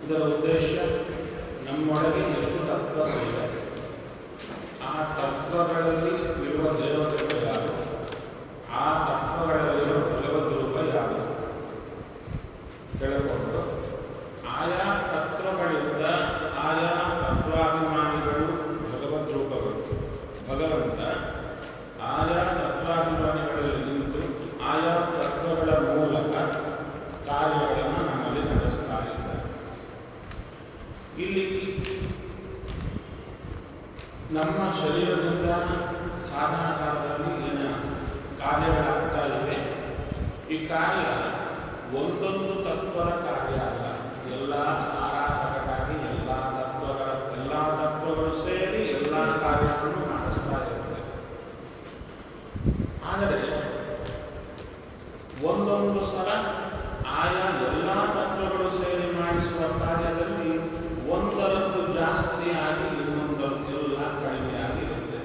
ಇದರ ಉದ್ದೇಶ ನಮ್ಮೊಳಗೆ ಎಷ್ಟು ತತ್ವಗಳಿವೆ ಆ ತತ್ವಗಳಲ್ಲಿ ಇರುವ ದೇವತೆಗಳು ಯಾರು ಆ ತತ್ವಗಳಲ್ಲಿರುವ ಭಗವದ್ ರೂಪ ಯಾರು ತಿಳ್ಕೊಂಡು ಆಯಾ ತತ್ವಗಳಿಂದ ಆಯಾ ತತ್ವಾಭಿಮಾನಿಗಳು ಭಗವದ್ ರೂಪಗಳು ಭಗವಂತ ಆಯಾ ತತ್ವಾಭಿಮಾನಿಗಳಲ್ಲಿ ನಿಂತು ಆಯಾ ತತ್ವಗಳ ಮೂಲಕ ಕಾರ್ಯಗಳನ್ನು ನಮ್ಮಲ್ಲಿ ನಡೆಸ್ತಾ ಇದ್ದಾರೆ ಇಲ್ಲಿ ನಮ್ಮ ಶರೀರದಿಂದ ಸಾಧನಾ ಕಾಲದಲ್ಲಿ ಏನು ಕಾರ್ಯಗಳಾಗ್ತಾ ಇವೆ ಈ ಕಾರ್ಯ ಒಂದೊಂದು ತತ್ವದ ಕಾರ್ಯ ಅಲ್ಲ ಎಲ್ಲ ಸಾರಾಸಗಟಾಗಿ ಎಲ್ಲ ತತ್ವಗಳ ಎಲ್ಲ ತತ್ವಗಳು ಸೇರಿ ಎಲ್ಲ ಕಾರ್ಯಗಳನ್ನು ಮಾಡಿಸ್ತಾ ಇರುತ್ತೆ ಆದರೆ ಒಂದೊಂದು ಸಲ ಆಯಾ ಎಲ್ಲ ತತ್ವಗಳು ಸೇರಿ ಮಾಡಿಸುವ ಕಾರ್ಯದಲ್ಲಿ ಒಂದರದ್ದು ಜಾಸ್ತಿ ಆಗಿ ಇನ್ನೊಂದರದ್ದು ಎಲ್ಲ ಕಡಿಮೆಯಾಗಿರುತ್ತೆ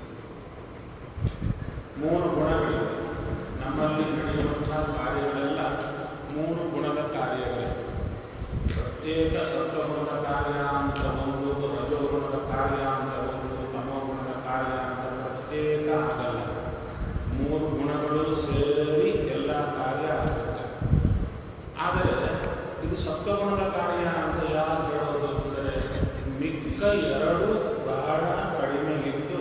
ಮೂರು ಗುಣಗಳಿವೆ ನಮ್ಮಲ್ಲಿ ನಡೆಯುವಂತಹ ಕಾರ್ಯಗಳೆಲ್ಲ ಮೂರು ಗುಣದ ಕಾರ್ಯಗಳೇ ಪ್ರತ್ಯೇಕ ಸತ್ವಗುಣದ ಕಾರ್ಯ ಅಂತ ಒಂದು ರಜೋಗುಣದ ಕಾರ್ಯ ಅಂತ ಒಂದು ತಮೋಗುಣದ ಕಾರ್ಯ ಅಂತ ಪ್ರತ್ಯೇಕ ಆಗಲ್ಲ ಮೂರು ಗುಣಗಳು ಸೇರಿ ಎಲ್ಲ ಕಾರ್ಯ ಆಗುತ್ತೆ ಆದರೆ ಇದು ಸತ್ವಗುಣದ ಕಾರ್ಯ ಅಂತ ಯಾರು ಹೇಳೋದು ಅಂದರೆ ಮಿಕ್ಕ ಎರಡು ಬಹಳ ಕಡಿಮೆ ಇದ್ದು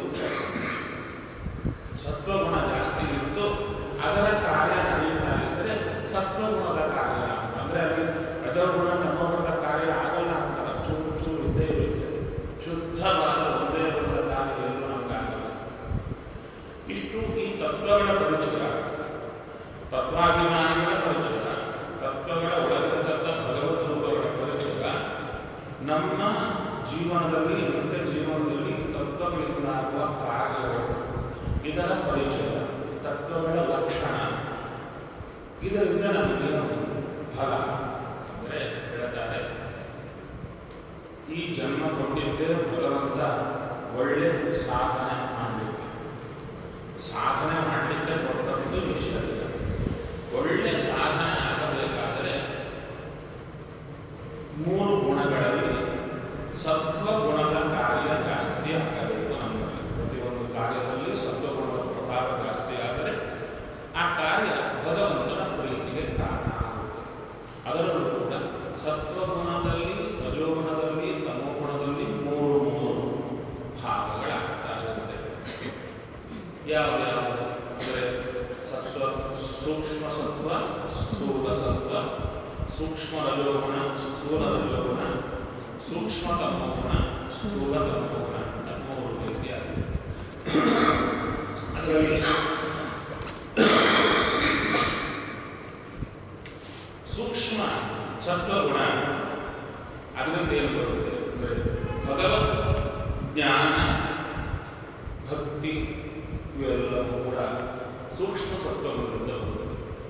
ಸತ್ವಗುಣ ಜಾಸ್ತಿ ಇದ್ದು ಅದರ ಕಾರ್ಯ ನಡೆಯುತ್ತಾ ಇದ್ದರೆ ಸತ್ವಗುಣದ ಕಾರ್ಯ ಅಂದರೆ ಅಲ್ಲಿ ರಜೋಗುಣ ತಮೋಗುಣದ ಕಾರ್ಯ ಆಗಲ್ಲ ಅಂತಾರೆ ಚೂರು ಚೂರು ಇದ್ದೇ ಇರುತ್ತೆ ಶುದ್ಧವಾದ ಒಂದೇ ಗುಣದ ಕಾರ್ಯ ಎಲ್ಲೂ ನಮಗಾಗಲ್ಲ ಇಷ್ಟು ಈ ತತ್ವಗಳ ಪರಿಚಯ ತತ್ವಾಭಿಮಾನಿಗಳ ಪರಿಚಯ ತತ್ವಗಳ ಒಳಗಿರತಕ್ಕ ಭಗವತ್ ರೂಪಗಳ ಪರಿಚಯ ನಮ್ಮ ಜೀವನದಲ್ಲಿ ನಿತ್ಯ ಜೀವನದಲ್ಲಿ ತತ್ವಗಳಿಂದ ಆಗುವ ಕಾರ್ಯಗಳು ಇದರ ಪರಿಚಯ ತತ್ವಗಳ ಲಕ್ಷಣ ಇದರಿಂದ ನಮಗೇನು ಫಲ ಅಂದರೆ ಹೇಳ್ತಾರೆ ಈ ಜನ್ಮ ಕೊಟ್ಟಿದ್ದೇ ಭಗವಂತ ಒಳ್ಳೆ ಸಾಧನೆ ಮಾಡಲಿಕ್ಕೆ ಸಾಧನೆ ಮಾಡಲಿಕ್ಕೆ ಕೊಟ್ಟದ್ದು ವಿಷಯ ಒಳ್ಳೆ ಸಾಧನೆ ಆಗಬೇಕಾದರೆ ಮೂರು ಗುಣಗಳಲ್ಲಿ ಸತ್ವಗುಣದ ಕಾರ್ಯ ಜಾಸ್ತಿ ಆಗಬೇಕು ನಮ್ಮಲ್ಲಿ ಪ್ರತಿಯೊಂದು ಕಾರ್ಯದಲ್ಲಿ ಸತ್ವಗುಣದ ಪ್ರಭಾವ ಜಾಸ್ತಿ ಆದರೆ ಆ ಕಾರ್ಯ ಭಗವಂತನ ಪ್ರೀತಿಗೆ ಕಾರಣ ಆಗುತ್ತೆ ಅದರಲ್ಲೂ ಕೂಡ ಸತ್ವಗುಣದಲ್ಲಿ ರಜೋಗುಣದಲ್ಲಿ ತಮೋಗುಣದಲ್ಲಿ ಮೂರು ಮೂರು ಭಾಗಗಳಾಗ್ತಾ ಇರುತ್ತೆ ಯಾವ್ಯಾವುದು ಅಂದರೆ ಸತ್ವ ಸೂಕ್ಷ್ಮ ಸತ್ವ ಸ್ಥೂಲ ಸತ್ವ ಸೂಕ್ಷ್ಮ ರಜೋಗುಣ ಸ್ಥೂಲ ರಜೋಗುಣ ಸೂಕ್ಷ್ಮ ತಮೋಗುಣ ಸ್ಥೂಲ ತಮೋಗುಣ ಅಂತ ಮೂರು ರೀತಿಯಾಗಿದೆ ಅದರಲ್ಲಿ ಸೂಕ್ಷ್ಮ ಸತ್ವಗುಣ ಅದರಿಂದ ಏನು ಬರುತ್ತೆ ಅಂದರೆ ಭಗವತ್ ಜ್ಞಾನ ಭಕ್ತಿ ಇವೆಲ್ಲವೂ ಕೂಡ ಸೂಕ್ಷ್ಮ ಸತ್ವಗುಣದಿಂದ ಬರುತ್ತೆ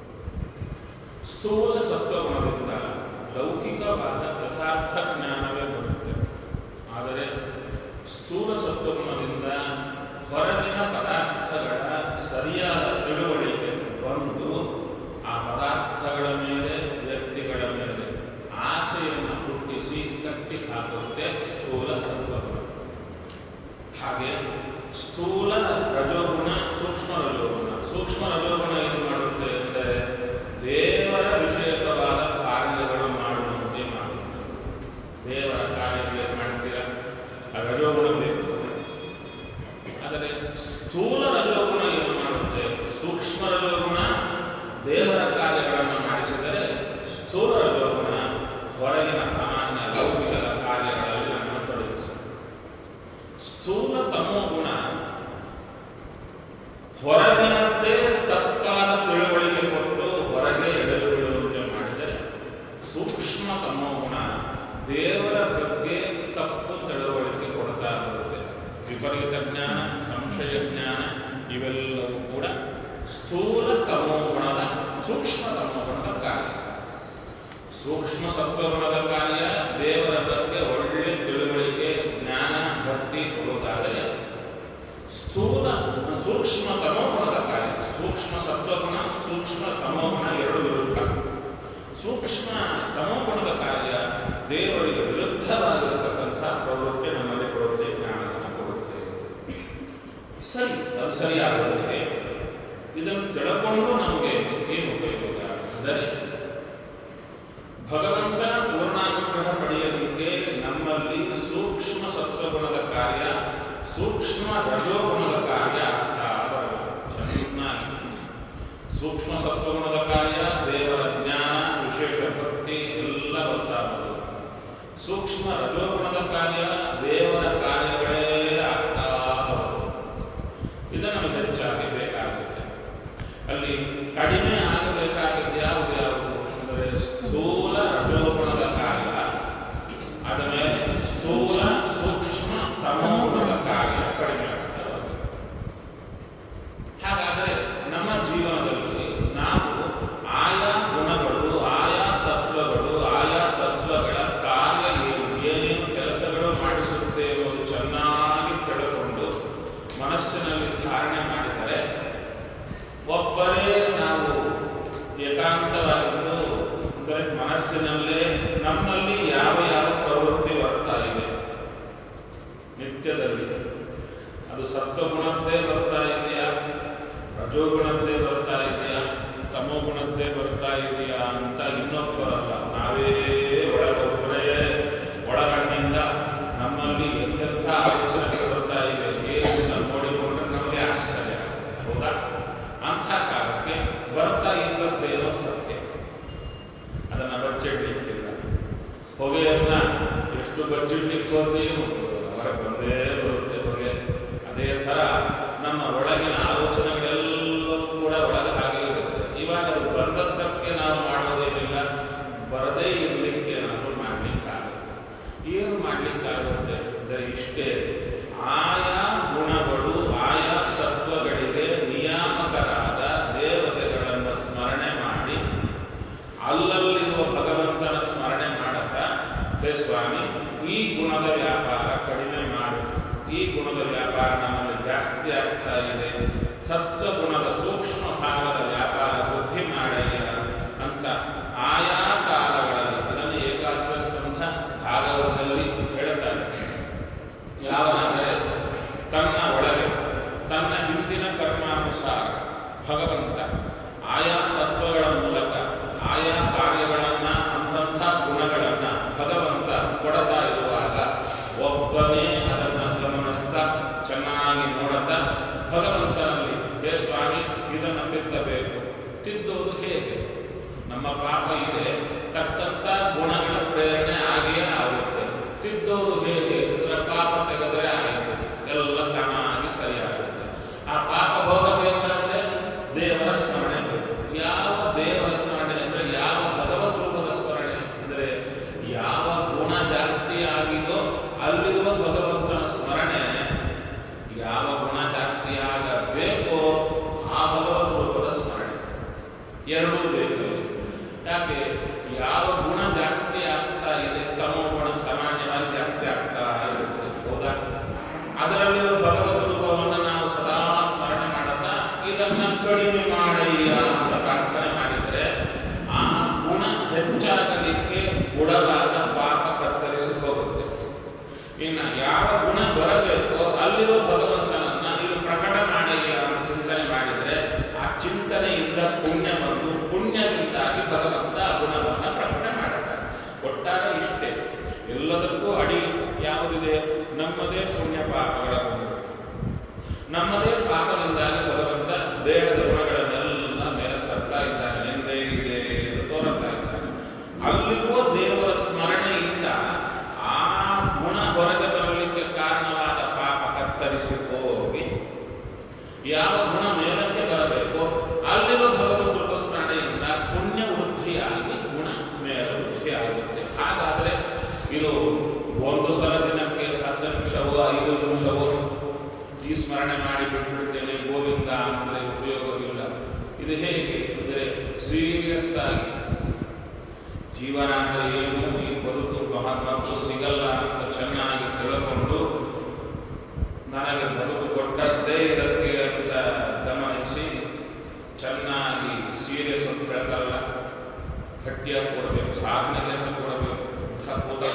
ಸ್ಥೂಲ ಸತ್ವಗುಣದಿಂದ ಲೌಕಿಕವಾದ ಯಥಾರ್ಥ ಜ್ಞಾನವೇ ಬರುತ್ತೆ ಆದರೆ ಸ್ಥೂಲ ಸತ್ವಗುಣದಿಂದ ಹೊರಗಿನ ಪದಾರ್ಥಗಳ ಸರಿಯಾದ ತಿಳುವಳಿಕೆ ಬಂದು ಆ ಪದಾರ್ಥಗಳ ಮೇಲೆ ವ್ಯಕ್ತಿಗಳ ಮೇಲೆ ಆಸೆಯನ್ನು ಹುಟ್ಟಿಸಿ ಕಟ್ಟಿ ಹಾಕುತ್ತೆ ಸ್ಥೂಲ ಸತ್ವಗುಣ ಹಾಗೆ ಸ್ಥೂಲ ರಜೋಗುಣ ಸೂಕ್ಷ್ಮ ರಜೋಗುಣ ಸೂಕ್ಷ್ಮ ರಜೋಗುಣ ಏನು ಮಾಡುತ್ತೆ ಅಂದರೆ ದೇವರ ವಿಷಯಕವಾದ ಕಾರ್ಯಗಳು ಮಾಡುವಂತೆ ಮಾಡುತ್ತೆ ದೇವರ ಕಾರ್ಯಗಳು ಮಾಡ್ತೀರ ಆ ರಜೋಗುಣ ಬೇಕು ಆದರೆ ಸ್ಥೂಲ ರಜೋಗುಣ ಏನು ಮಾಡುತ್ತೆ ಸೂಕ್ಷ್ಮ ರಜೋಗುಣ ದೇವರ ಕಾರ್ಯಗಳನ್ನು ಮಾಡಿಸಿದರೆ ಸ್ಥೂಲ ರಜೋಗುಣ ಹೊರಗಿನ ಸಾಮಾನ್ಯ ಲೌಕಿಕದ ಕಾರ್ಯಗಳಲ್ಲಿ ನಮ್ಮನ್ನು ತೊಡಗಿಸುತ್ತೆ ಸ್ಥೂಲ ತಮೋಗುಣ ಹೊರಗಿನದ್ದೇ ತಪ್ಪಾದ ತಿಳುವಳಿಕೆ ಕೊಟ್ಟು ಹೊರಗೆ ಎಳೆದು ಬಿಡುವಂತೆ ಮಾಡಿದರೆ ಸೂಕ್ಷ್ಮ ತಮೋಗುಣ ದೇವರ ಬಗ್ಗೆ ತಪ್ಪು ತಿಳುವಳಿಕೆ ಕೊಡ್ತಾ ಬರುತ್ತೆ ವಿಪರೀತ ಜ್ಞಾನ ಸಂಶಯ ಜ್ಞಾನ ಇವೆಲ್ಲವೂ ಕೂಡ ಸ್ಥೂಲ ತಮೋಗುಣದ ಸೂಕ್ಷ್ಮ ತಮೋಗುಣದ ಕಾರ್ಯ ಸೂಕ್ಷ್ಮ ಸತ್ವಗುಣದ ಕಾರ್ಯ ದೇವರ ಬಗ್ಗೆ ಒಳ್ಳೆ ತಿಳುವಳಿಕೆ ಜ್ಞಾನ ಭಕ್ತಿ ಕೊಡುವುದಾದರೆ ಸ್ಥೂಲ ಸೂಕ್ಷ್ಮ ತಮೋಗುಣದ ಕಾರ್ಯ ಸೂಕ್ಷ್ಮ ಸತ್ವಗುಣ ಸೂಕ್ಷ್ಮ ತಮೋಗುಣ ಎರಡು ವಿರುದ್ಧ ಸೂಕ್ಷ್ಮ ತಮೋಗುಣದ ಕಾರ್ಯ ದೇವರಿಗೆ ವಿರುದ್ಧವಾಗಿರತಕ್ಕಂಥ ಪ್ರವೃತ್ತಿ ನಮ್ಮಲ್ಲಿ ಕೊಡುತ್ತೆ ಜ್ಞಾನವನ್ನು ಕೊಡುತ್ತೆ ಸರಿ ಅದು ಸರಿಯಾದರೆ ಇದನ್ನು ತಿಳ್ಕೊಂಡು ನಮಗೆ ಏನು ಉಪಯೋಗ ಅಂದರೆ ಭಗವಂತನ ಪೂರ್ಣಾನುಗ್ರಹ ಪಡೆಯಲಿಕ್ಕೆ ನಮ್ಮಲ್ಲಿ ಸೂಕ್ಷ್ಮ ಸತ್ವಗುಣದ ಕಾರ್ಯ ಸೂಕ್ಷ್ಮ ರಜೋಗುಣದ ಕಾರ್ಯ ಆಗ್ತಾ ಬರಬೇಕು ಚೆನ್ನಾಗಿ ಸೂಕ್ಷ್ಮ ಸತ್ವಗುಣದ ಕಾರ್ಯ ದೇವರ ಜ್ಞಾನ ವಿಶೇಷ ಭಕ್ತಿ ಎಲ್ಲ ಬರ್ತಾ ಬರೋದು ಸೂಕ್ಷ್ಮ ರಜೋಗುಣದ ಕಾರ್ಯ ದೇವರ ಕಾರ್ಯಗಳೇ ಆಗ್ತಾ ಬರೋದು ಇದು ನಮಗೆ ಹೆಚ್ಚಾಗಿ ಬೇಕಾಗುತ್ತೆ ಅಲ್ಲಿ ಕಡಿಮೆ ಆಗಬೇಕಾಗಿದ್ದು ಯಾವುದು ಯಾವುದು ಅಂದರೆ ಸ್ಥೂಲ ರಜೋಗುಣದ ಕಾರ್ಯ ಅದ ಮೇಲೆ ಸ್ಥೂಲ ಸೂಕ್ಷ್ಮ ತಮೋಗುಣದ ಕಾರ್ಯ ಕಡಿಮೆ ಆಗ್ತಾ ಬರುತ್ತೆ ಹಾಗಾದರೆ ನಮ್ಮ ಜೀವನದಲ್ಲಿ ನಾವು ಆಯಾ ಗುಣಗಳು ಆಯಾ ತತ್ವಗಳು ಆಯಾ ತತ್ವಗಳ ಕಾರ್ಯ ಏನು ಏನೇನು ಕೆಲಸಗಳು ಮಾಡಿಸುತ್ತೆ ಎಂಬುದು ಚೆನ್ನಾಗಿ ತಿಳ್ಕೊಂಡು ಮನಸ್ಸಿನಲ್ಲಿ ಧಾರಣೆ ಮಾಡಿದರೆ ಒಬ್ಬರೇ ನಾವು ಏಕಾಂತವಾಗಿದ್ದು ಅಂದರೆ ಮನಸ್ಸಿನಲ್ಲೇ ನಮ್ಮಲ್ಲಿ ಯಾವ ಯಾವ ಪ್ರವೃತ್ತಿ ಬರ್ತಾ ಇದೆ ನಿತ್ಯದಲ್ಲಿ ಅದು ಸತ್ವಗುಣದ್ದೇ ಬರ್ತಾ ಇದೆಯಾ ರಜೋಗುಣದ್ದೇ ಬರ್ತಾ ಇದೆಯಾ ತಮೋಗುಣದ್ದೇ ಬರ್ತಾ ಇದೆಯಾ ಅಂತ ಇನ್ನೊಬ್ಬರಲ್ಲ ನಾವೇ ಒಳಗೊಬ್ಬರೇ ಒಳಗಣ್ಣಿಂದ ನಮ್ಮಲ್ಲಿ ಎಂತೆಂಥ ಆಲೋಚನೆ ಬರ್ತಾ ಇದೆ ಏನು ನೋಡಿಕೊಂಡ್ರೆ ನಮಗೆ ಆಶ್ಚರ್ಯ ಆಗುತ್ತೆ. ಹೌದಾ ಅಂಥ ಕಾಲಕ್ಕೆ ಬರ್ತಾ ಇದ್ದದ್ದೇನೋ ಸತ್ಯ ಅದನ್ನು ಬಚ್ಚಿಡ್ಲಿಕ್ಕಿಲ್ಲ ಹೊಗೆಯನ್ನ ಎಷ್ಟು ಬಚ್ಚಿಡ್ಲಿಕ್ಕೆ ಹೋದ್ರೇನು ಹೊರಗೆ ಬಂದೇ ಬರುತ್ತೆ ಹೊಗೆ ಅದೇ ಥರ ನಮ್ಮ ಒಳಗಿನ ಆಲೋಚನೆಗಳೆಲ್ಲವೂ ಕೂಡ ಒಳಗೆ ಹಾಗೆ ಇರುತ್ತೆ ಇವಾಗ ಅದು ಬಂದದ್ದಕ್ಕೆ ನಾವು ಮಾಡೋದೇನಿಲ್ಲ ಬರದೇ ಇರಲಿಕ್ಕೆ ನಾವು ಮಾಡಲಿಕ್ಕಾಗುತ್ತೆ ಏನು ಮಾಡಲಿಕ್ಕಾಗುತ್ತೆ ಅಂದರೆ ಇಷ್ಟೇ ಆಯಾ ಗುಣಗಳು ಆಯಾ ಸತ್ವಗಳಿಗೆ ನಿಯಾಮಕರಾದ ದೇವತೆಗಳನ್ನು ಸ್ಮರಣೆ ಮಾಡಿ ಅಲ್ಲಲ್ಲಿರುವ ಭಗವಂತನ ಸ್ಮರಣೆ ಮಾಡುತ್ತಾ ಹೇ ಸ್ವಾಮಿ ಈ ಗುಣದ ವ್ಯಾಪಾರ ಕಡಿಮೆ ಮಾಡು ಈ ಗುಣದ ವ್ಯಾಪಾರ ನಮ್ಮಲ್ಲಿ ಜಾಸ್ತಿ ಆಗ್ತಾ ಇದೆ ಸತ್ವ ಗುಣದ ಸೂಕ್ಷ್ಮ ಭಾಗದ ವ್ಯಾಪಾರ ವೃದ್ಧಿ ಮಾಡಯ್ಯ ಅಂತ ಆಯಾ ಕಾಲಗಳಲ್ಲಿ ಅದನ್ನು ಏಕಾದಶ ಸ್ಕಂಧ ಭಾಗವತದಲ್ಲಿ ಹೇಳ್ತಾರೆ ಯಾವನಾದರೆ ತನ್ನ ಒಳಗೆ ತನ್ನ ಹಿಂದಿನ ಕರ್ಮಾನುಸಾರ ಭಗವಂತ ಆಯಾ ತತ್ವಗಳ ಮೂಲಕ ಆಯಾ ಕಾರ್ಯಗಳನ್ನು ಅಂಥಂಥ ಗುಣಗಳನ್ನು ಭಗವಂತ ಕೊಡತಾ ಇರುವಾಗ ಒಬ್ಬನೇ ಅದನ್ನು ಗಮನಿಸ್ತಾ ಚೆನ್ನಾಗಿ ನೋಡುತ್ತಾ ಭಗವಂತನಲ್ಲಿ ಹೇ ಸ್ವಾಮಿ ಇದನ್ನು ತಿದ್ದಬೇಕು ತಿದ್ದೋದು ಹೇಗೆ ನಮ್ಮ ಪಾಪ ಇದೆ ತಕ್ಕಂಥ ಗುಣಗಳ ಪ್ರೇರಣೆ ಆಗೇ ಆಗುತ್ತೆ ತಿದ್ದೋದು ಹೇಗೆ ಅಂದರೆ ಪಾಪ ತೆಗೆದರೆ ಆಯಿತು ಎಲ್ಲ ತಾನಾಗಿ ಸರಿಯಾಗುತ್ತೆ ಆ ಪಾಪ ಹೋಗಬೇಕಾದ್ರೆ ದೇವರ ಸ್ಮರಣೆ ಬೇಕು ಯಾವ ದೇವರ ಸ್ಮರಣೆ ಅಂದರೆ ಯಾವ ಭಗವತ್ ರೂಪದ ಸ್ಮರಣೆ ಅಂದರೆ ಯಾವ ಗುಣ ಜಾಸ್ತಿ ಆಗಿದೋ ಅಲ್ಲಿರುವ ಭಗವಂತನ ಸ್ಮರಣೆ ಯಾವ ಗುಣ ಜಾಸ್ತಿ ಆಗಬೇಕೋ ಆ ಭಗವತ್ ರೂಪದ ಸ್ಮರಣೆ ಎರಡೂ ಬೇಕು ಯಾಕೆ ಯಾವ ಗುಣ ಜಾಸ್ತಿ ಆಗ್ತಾ ಇದೆ ತಮೋ ಗುಣ ಸಾಮಾನ್ಯವಾಗಿ ಜಾಸ್ತಿ ಆಗ್ತಾ ಇರುತ್ತೆ ಹೌದಾ ಅದರಲ್ಲಿರುವ ಭಗವತ್ ರೂಪವನ್ನು ನಾವು ಸದಾ ಸ್ಮರಣೆ ಮಾಡುತ್ತಾ ಇದನ್ನ ಕಡಿಮೆ ಮಾಡಯ್ಯ ಅಂತ ಪ್ರಾರ್ಥನೆ ಮಾಡಿದರೆ ಆ ಗುಣ ಹೆಚ್ಚಾಗಲಿಕ್ಕೆ ಗುಣವಾದ ಪಾಪ ಕತ್ತರಿಸಿ ಹೋಗುತ್ತೆ ಇನ್ನು ಯಾವ ಗುಣ ಬರಬೇಕೋ ಅಲ್ಲಿರೋ ಭಗವಂತನನ್ನ ಇದು ಪ್ರಕಟ ಮಾಡಯ್ಯ ಅಂತ ಚಿಂತನೆ ಮಾಡಿದರೆ ಆ ಚಿಂತನೆಯಿಂದ ಪುಣ್ಯ ಬಂದು ಪುಣ್ಯದಿಂದಾಗಿ ಭಗವಂತ ಆ ಗುಣವನ್ನು ಪ್ರಕಟ ಮಾಡುತ್ತಾರೆ ಒಟ್ಟಾರೆ ಇಷ್ಟೇ ಎಲ್ಲದಕ್ಕೂ ಅಡಿ ಯಾವುದಿದೆ ನಮ್ಮದೇ ಪುಣ್ಯ ಪಾಪಗಳ ಗುಣ ನಮ್ಮದೇ ಪಾಪದಿಂದಾಗಿ ಭಗವಂತ ಬೇಡದ ಗುಣಗಳನ್ನೆಲ್ಲ ಮೇಲೆ ತರ್ತಾ ಇದ್ದಾನೆ ನಿಂದೆ ಇದೆ ಎಂದು ತೋರುತ್ತಾ ಇದ್ದಾನೆ ಅಲ್ಲಿರುವ ದೇವರ ಸ್ಮರಣೆಯಿಂದ ಆ ಗುಣ ಹೊರಗೆ ಬರಲಿಕ್ಕೆ ಕಾರಣವಾದ ಪಾಪ ಕತ್ತರಿಸಿ ಹೋಗಿ ಯಾವ ಗುಣ ಮೇಲಕ್ಕೆ ಬರಬೇಕು ಅಲ್ಲಿರುವ ಭಗವತ್ ರೂಪ ಸ್ಮರಣೆಯಿಂದ ಪುಣ್ಯ ವೃದ್ಧಿಯಾಗಿ ಗುಣ ಮೇಲೆ ವೃದ್ಧಿಯಾಗುತ್ತೆ ಹಾಗಾದರೆ ಇದು ಒಂದು ಸಲ ದಿನಕ್ಕೆ ಹತ್ತು ನಿಮಿಷವೋ ಐದು ನಿಮಿಷವೋ ಈ ಸ್ಮರಣೆ ಮಾಡಿ ಬಿಟ್ಬಿಡ್ತೇನೆ ಗೋವಿಂದ ಅಂದರೆ ಉಪಯೋಗವಿಲ್ಲ ಇದು ಹೇಗೆ ಅಂದರೆ ಸೀರಿಯಸ್ ಆಗಿ ಜೀವನ ಅಂದರೆ ಏನು ಈ ಬದುಕು ಮಹಾ- ಮತ್ತು ಸಿಗಲ್ಲ ಅಂತ ಚೆನ್ನಾಗಿ ತಿಳ್ಕೊಂಡು ನನಗೆ ಬದುಕು ಕೊಟ್ಟದ್ದೇ ಇದಕ್ಕೆ ಅಂತ ಗಮನಿಸಿ ಚೆನ್ನಾಗಿ ಸೀರಿಯಸ್ ಅಂತ ಹೇಳ್ತಾರಲ್ಲ ಗಟ್ಟಿಯಾಗಿ ಕೊಡಬೇಕು ಸಾಧನೆಗೆ ಅಂತ ಕೊಡಬೇಕು ಇಂಥ ಕೂತ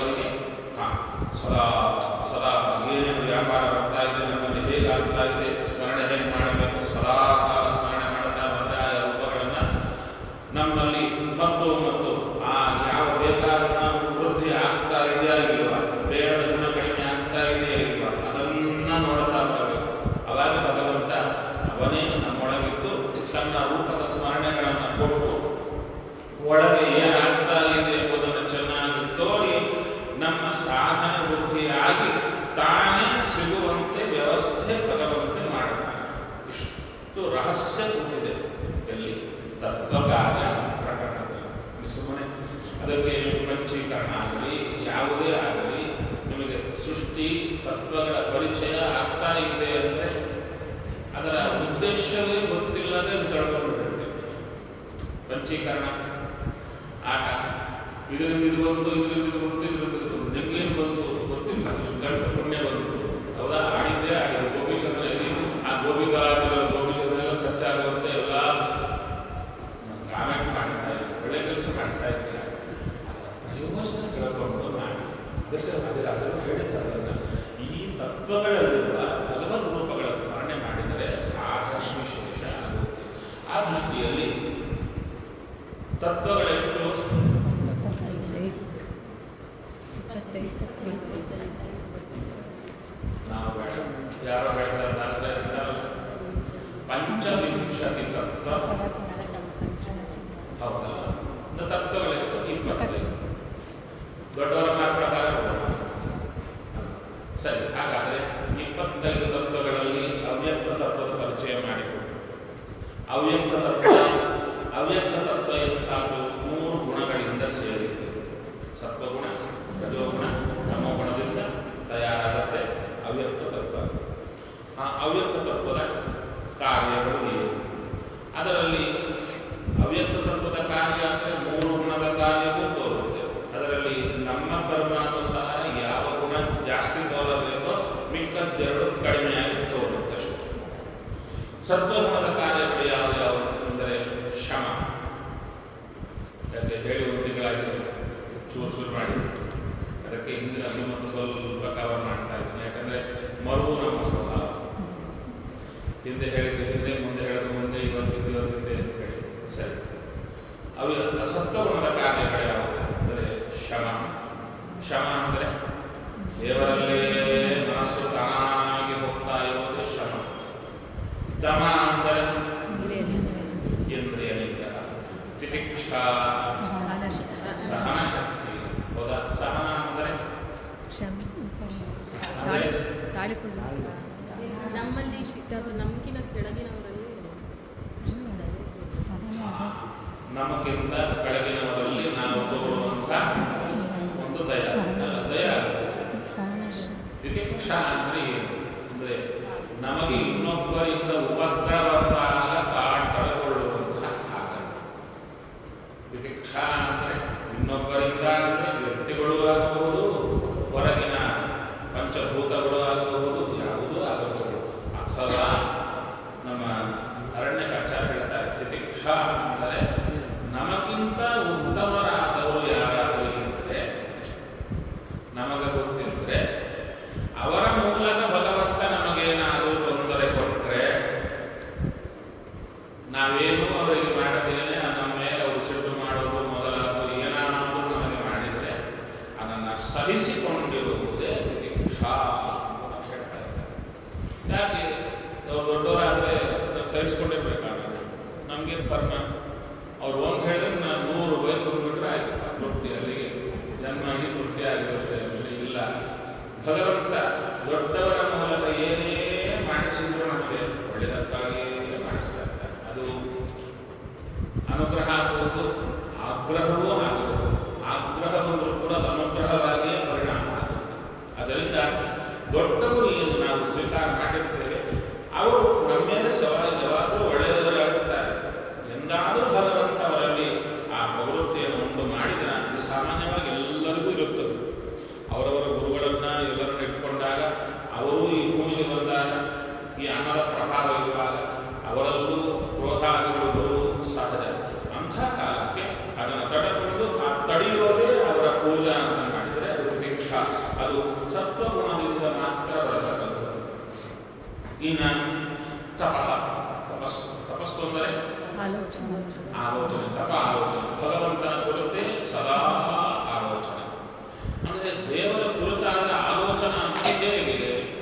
ಎಷ್ಟು ರಹಸ್ಯ ಕೂತಿದೆ ಎಲ್ಲಿ ತತ್ವಕಾರ್ಯ ಪ್ರಕರಣದಲ್ಲಿ ಇಲ್ಲಿ ಸುಮ್ಮನೆ ಅದಕ್ಕೆ ಪಂಚೀಕರಣ ಆಗಲಿ ಯಾವುದೇ ಆಗಲಿ ನಿಮಗೆ ಸೃಷ್ಟಿ ತತ್ವಗಳ ಪರಿಚಯ ಆಗ್ತಾ ಇದೆ ಅಂದರೆ ಅದರ ಉದ್ದೇಶವೇ ಗೊತ್ತಿಲ್ಲದೆ ಅದು ತಿಳ್ಕೊಂಡ್ಬಿಟ್ಟಿರ್ತೀವಿ ಪಂಚೀಕರಣ ಆಟ ಇದರಿಂದ ಇದು ಬಂತು ಇದರಿಂದ ಇದು ಬಂತು ಇದರಿಂದ ಇದು ಬಂತು ನಿಮ್ಗೇನು ಬಂತು ಗೊತ್ತಿಲ್ಲ ಗಂಡಸ ಪುಣ್ಯ ಬಂತು ಹೌದಾ ಆಡಿದ್ದೇ ಆಡಿದ್ರು ಗೋಪಿ ಚಂದ್ರನಲ್ಲಿ ಆ ಗೋಪಿ ಕಲಾವಿದರು ಗೋಪಿ ಚಂದ್ರನೆಲ್ಲ ಖರ್ಚಾಗುವಂತೆ ಎಲ್ಲ ಕಾಮೆಂಟ್ ಮಾಡ್ತಾ ಇದ್ದಾರೆ ಒಳ್ಳೆ ಕೆಲಸ ಮಾಡ್ತಾ ಇದ್ದಾರೆ ಪ್ರಯೋಜನ ತಿಳ್ಕೊಂಡು ಮಾಡಿ ಅದಕ್ಕೆ ಅದರ ಅದನ್ನು ಹೇಳಿದ್ದಾರೆ ಈ ತತ್ವಗಳಲ್ಲಿರುವ ಭಗವದ್ ರೂಪಗಳ ಸ್ಮರಣೆ ಮಾಡಿದರೆ ಸಾಧನೆ ವಿಶೇಷ ಆಗುತ್ತೆ ಆ ದೃಷ್ಟಿಯಲ್ಲಿ ತತ್ವಗಳೆಷ್ಟು ನಾವು ಬೇಡ ಯಾರೋ ಹೇಳ್ತಾರೆ ದಾಸರ ಇರ್ತಾರಲ್ಲ ಪಂಚವಿಂಶತಿ ತತ್ವ ಹೌದಲ್ಲ ಒಂದು ತತ್ವಗಳೆಷ್ಟು ಇಪ್ಪತ್ತೈದು ದೊಡ್ಡವರ ಮಾತು ಪ್ರಕಾರ ಹೋಗೋಣ. ಸರಿ ಹಾಗಾದರೆ ಇಪ್ಪತ್ತೈದು ತತ್ವಗಳಲ್ಲಿ ಅವ್ಯಕ್ತ ತತ್ವದ ಪರಿಚಯ ಮಾಡಿಕೊಡು ಅವ್ಯಕ್ತ ತತ್ವ ಅವ್ಯಕ್ತ ತತ್ವ ಎಂಥದ್ದು ಮೂರು ಗುಣಗಳಿಂದ ಸೇರಿದೆ ಸತ್ವಗುಣ ರಜೋಗುಣ ತಮೋಗುಣದಿಂದ ತಯಾರಾಗತ್ತೆ ಅವ್ಯಕ್ತ ತತ್ವ ಆ ಅವ್ಯಕ್ತ ತತ್ವದ ಕಾರ್ಯಗಳು ಏನು ಅದರಲ್ಲಿ ಅವ್ಯಕ್ತ ತತ್ವದ ಕಾರ್ಯ ಅಂದರೆ ಮೂರು ಗುಣದ ಕಾರ್ಯವೂ ತೋರುತ್ತೆ ಅದರಲ್ಲಿ ನಮ್ಮ ಕರ್ಮಾನುಸಾರ ಯಾವ ಗುಣ ಜಾಸ್ತಿ ತೋರಬೇಕೋ ಮಿಕ್ಕದ್ದೆರಡು ಕಡಿಮೆಯಾಗಿ ತೋರುತ್ತೆ ಅಷ್ಟೇ ಸತ್ವಗುಣದ ಕಾರ್ಯಗಳು ಯಾವ್ಯಾವು ಅಂದರೆ ಶಮ ಯಾಕೆ ಹೇಳಿ ಒಂದು ತಿಂಗಳಾಗಿದೆ ಚೂರು ಚೂರು ಮಾಡಿ ಅದಕ್ಕೆ ಹಿಂದಿನ ಮತ್ತು ಸ್ವಲ್ಪ ಕವರ್ ಮಾಡ್ತಾ ಇದ್ದೀನಿ ಯಾಕಂದರೆ ಮರುವು ನಮ್ಮ ಸ್ವಭಾವ ಹಿಂದೆ ಹೇಳಿದ್ದು ಹಿಂದೆ ಮುಂದೆ ಹೇಳಿದ ಮುಂದೆ ಇವತ್ತು ಇದು ಇವತ್ತು ಹಿಂದೆ ಅಂತ ಹೇಳಿ ಸರಿ ಅವು ಅಸತ್ವಗುಣದ ಕಾರ್ಯಗಳು ಯಾವುವು ಅಂದರೆ ಶಮ ಶಮ ಅಂದರೆ ದೇವರಲ್ಲೇ ಮನಸ್ಸು ತಾನಾಗಿ ಹೋಗ್ತಾ ಇರುವುದು ಶಮ ದಮ ಅಂದರೆ ಇಂದ್ರಿಯ ನಿಗ್ರಹ ತಿತಿಕ್ಷಾ ಸಹನ ಶಕ್ತಿ ಹೌದಾ ಸಹನ ಅಂದರೆ ತಾಳಿಕೊಳ್ಳ ನಮ್ಮಲ್ಲಿ ಶಿಷ್ಟ ನಮ್ಗಿನ ಕೆಳಗಿನವರಲ್ಲಿ ನಮಗಿಂತ ಕೆಳಗಿನವರಲ್ಲಿ ನಾವು ತೋರುವಂಥ ಒಂದು ದಯ ಅಲ್ಲ, ದಯ ಆಗುತ್ತೆ ತಿತಿಕ್ಷಾ ಅಂದ್ರೆ ಏನು ಅಂದ್ರೆ ನಮಗೆ ಇನ್ನೊಬ್ಬರಿಂದ ಉಪದ್ರ ಬಂದಾಗ ತಾಳ್ ತಡೆಕೊಳ್ಳುವಂತಹ ತ್ಯಾಗ ತಿತಿಕ್ಷಾ ಅಂದ್ರೆ ಇನ್ನೊಬ್ಬರಿಂದ ಅಂದ್ರೆ ವ್ಯಕ್ತಿಗಳು ಆಗಬಹುದು ಹೊರಗಿನ ಪಂಚಭೂತಗಳು ಆಗಬಹುದು ಯಾವುದೂ ಆಗಬಹುದು ಅಥವಾ ನಮ್ಮ ಅರಣ್ಯಕಾಚಾರ ಹೇಳ್ತಾರೆ ತಿತಿಕ್ಷಾ ಅಂದರೆ ನಮಗಿಂತ ಉತ್ತಮರಾದವರು ಯಾರಾದರೂ ಇದ್ದರೆ ನಮಗೆ ಗೊತ್ತಿದ್ರೆ ಅವರ ಮೂಲಕ ಭಗವಂತ ನಮಗೇನಾದರೂ ತೊಂದರೆ ಕೊಟ್ಟರೆ ನಾವೇನು ಅವರಿಗೆ ಮಾಡದೇನೆ ನಮ್ಮ ಮೇಲೆ ಅವರು ಸಿಟ್ಟು ಮಾಡೋದು ಮೊದಲಾದ ಏನಾದರೂ ನಮಗೆ ಮಾಡಿದರೆ ಅದನ್ನು ಸಹಿಸಿಕೊಂಡಿರುವುದೇ ತಿತಿಕ್ಷಾ ಅಂತ ಹೇಳ್ತಾ ಇದ್ದಾರೆ ಯಾಕೆ ನಾವು ದೊಡ್ಡವರಾದರೆ ಸಹಿಸ್ಕೊಂಡಿರ್ಬೇಕಾಗುತ್ತೆ ನಮಗೇನು ಕರ್ಮ ಅವ್ರು ಒಂದು ಹೇಳಿದ್ರೆ ನಾನು ನೂರು ಬೈದು ಬಂದ್ಬಿಟ್ರೆ ಆಯ್ತು ತೃಪ್ತಿ ಅಲ್ಲಿಗೆ ಜನ್ಮ ಆಗಿ ತೃಪ್ತಿ ಆಗಿರುತ್ತೆ ಆಮೇಲೆ ಇಲ್ಲ ಭಗವಂತ ದೊಡ್ಡವರ ಮೂಲಕ ಏನೇ ಮಾಡಿಸಿದ್ರು ನಮಗೆ ಒಳ್ಳೆಯದಕ್ಕಾಗಿಯೇ ಮಾಡಿಸ್ತಾ ಇರ್ತಾರೆ ಅದು ಅನುಗ್ರಹ ಆಗುವುದು ಆಗ್ರಹವೂ ಆಗುವುದು ಆಗ್ರಹ ಬಂದರೂ ಕೂಡ ಅದು ಅನುಗ್ರಹವಾಗಿಯೇ ಪರಿಣಾಮ ಆಗುತ್ತೆ ಅದರಿಂದ ದೊಡ್ಡವರು ಏನು ನಾವು ಸ್ವೀಕಾರ ಮಾಡಿರ್ತೇವೆ ಅವರು ನಮ್ಮ ಮೇಲೆ ಸವಾಲು ಯಾವಾಗಲೂ ಒಳ್ಳೆಯವರಾಗುತ್ತಾರೆ ಎಂದಾದರೂ ಭಗವಂತ ಅವರಲ್ಲಿ ಆ ಪ್ರವೃತ್ತಿಯನ್ನು ಉಂಟು ಮಾಡಿದ ಅದು ಸಾಮಾನ್ಯವಾಗಿ ಎಲ್ಲರಿಗೂ ಇರುತ್ತದೆ ಅವರವರ ಗುರುಗಳನ್ನ ಎಲ್ಲರನ್ನ ಇಟ್ಕೊಂಡಾಗ ಅವರು ಈ ಭೂಮಿಗೆ ಬಂದಾಗ ಈ ಅನ್ನದ ಪ್ರಭಾವ ಇರುವಾಗ ಅವರಲ್ಲೂ ಕ್ರೋಧಾದಿಗಳು ಬರುವುದು ಸಹಜ ಅಂಥ ಕಾಲಕ್ಕೆ ಅದನ್ನು ತಡೆಕೊಂಡು ಆ ತಡೆಯೋದೇ ಅವರ ಪೂಜಾ ಅಂತ ಮಾಡಿದರೆ ಅದು ದೀಕ್ಷಾ ಅದು ಸತ್ವಗುಣದಿಂದ ಮಾತ್ರ ಬರತಕ್ಕಂಥದ್ದು ಇನ್ನು ತಪಃ ತಪಸ್ಸು ತಪಸ್ಸು ಅಂದರೆ ಆಲೋಚನೆ ಆಲೋಚನೆ ತಪ ಆಲೋಚನೆ ಭಗವಂತನ ಕುರಿತೇ ಸದಾ ಆಲೋಚನೆ ಅಂದರೆ ದೇವರ ಕುರಿತಾದ ಆಲೋಚನಾ ಅಂತ ಹೇಗೆ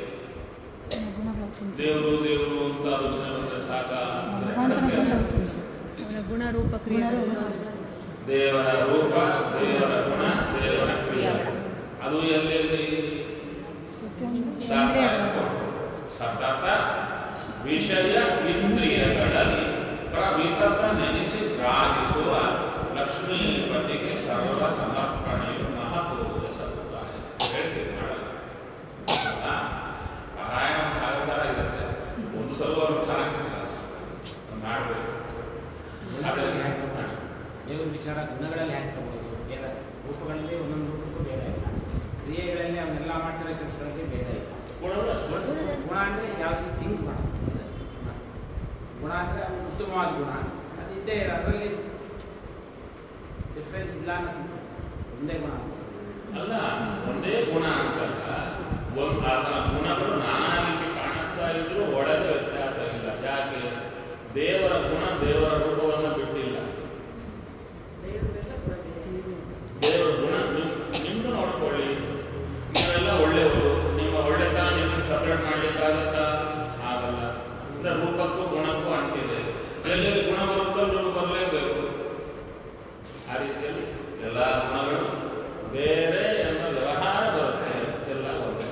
ದೇವರು ದೇವರು ಅಂತ ಆಲೋಚನೆ ಬಂದರೆ ಸಾಕ ಅಂದ್ರೆ ಅವನ ಗುಣ ರೂಪ ಕ್ರಿಯೆ ದೇವರ ರೂಪ ದೇವರ ಗುಣ ದೇವರ ಕ್ರಿಯೆ ಅದು ಎಲ್ಲೆಲ್ಲಿ ದಾಸರಾಯರು ಸತತ ವಿಷಯ ಇಂದ್ರಿಯಗಳಲ್ಲಿ ಪ್ರವಿತತ ನೆನೆಸಿ ಗ್ರಾಹಿಸುವ ಲಕ್ಷ್ಮೀಪತಿಗೆ ಸರ್ವ ಸಮರ್ಪಣೆಯು ಮಹಾಪೂಜ ಸತ್ತಾರೆ ಹೇಳ್ತೀನಿ ಮಾಡಲ್ಲ ಅಲ್ಲ? ಪಾರಾಯಣ ಒಂದು ಸಾವಿರ ಸಲ ಇರುತ್ತೆ ಒಂದು ಸಲ ಅನುಷ್ಠಾನ ಮಾಡಬೇಕು ಗುಣಗಳಲ್ಲಿ ಹ್ಯಾಕ್ ತಗೊಳ್ಳೋದು ದೇವ್ರ ವಿಚಾರ ಗುಣಗಳಲ್ಲಿ ಹ್ಯಾಕ್ ತಗೊಳ್ಳೋದು ಭೇದ ರೂಪಗಳಲ್ಲಿ ಒಂದೊಂದು ರೂಪಕ್ಕೂ ಭೇದ ಇಲ್ಲ ಕ್ರಿಯೆಗಳಲ್ಲಿ ಅವನ್ನೆಲ್ಲ ಮಾಡ್ತಿರೋ ಕೆಲಸಗಳಿಗೆ ಭೇದ ಇಲ್ಲ ಗುಣಗಳು ಅಷ್ಟೇ. ಗುಣ ಗುಣ ಅಂದರೆ ಯಾವುದು ಥಿಂಕ್ ಮಾಡೋದು ಗುಣ ಅಂದರೆ ಉತ್ತಮವಾದ ಗುಣ ಅದು ಇದ್ದೇ ಇರೋ ಅದರಲ್ಲಿ ಡಿಫ್ರೆನ್ಸ್ ಇಲ್ಲ ಅನ್ನೋದು ಒಂದೇ ಗುಣ ಅಲ್ಲ ಒಂದೇ ಗುಣ ಅಂತಲ್ಲ ಒಂದು ಆತನ ಗುಣಗಳು ನಾನಾ ರೀತಿ ಕಾಣಿಸ್ತಾ ಇದ್ರು ಒಳಗೆ ವ್ಯತ್ಯಾಸ ಇಲ್ಲ ಯಾಕೆ ದೇವರ ಗುಣ ದೇವರ ರೂಪವನ್ನು ಬಿಟ್ಟಿಲ್ಲ ದೇವರೆಲ್ಲ ಕೊಡಬೇಕು ದೇವರ ಗುಣ ನಿಮ್- ನಿಮ್ದು ನೋಡ್ಕೊಳ್ಳಿ ನೀವೆಲ್ಲ ಒಳ್ಳೆಯವರು ನಿಮ್ಮ ಒಳ್ಳೆತನ ನಿಮ್ಮನ್ನು ಸಪರೇಟ್ ಮಾಡ್ಲಿಕ್ಕಾಗತ್ತಾ ಆಗಲ್ಲ ಅಂದ್ರೆ ರೂಪಕ್ಕೂ ಗುಣಕ್ಕೂ ಅಂಟಿದೆ ಎಲ್ಲೆಲ್ಲಿ ಗುಣ ಬರುತ್ತೋ ರೂಪ ಬರಲೇಬೇಕು ಆ ರೀತಿಯಲ್ಲಿ ಎಲ್ಲ ಗುಣಗಳು ಬೇರೆ ಎಂಬ ವ್ಯವಹಾರ ಬರುತ್ತೆ ಎಲ್ಲ ಒಂದೇ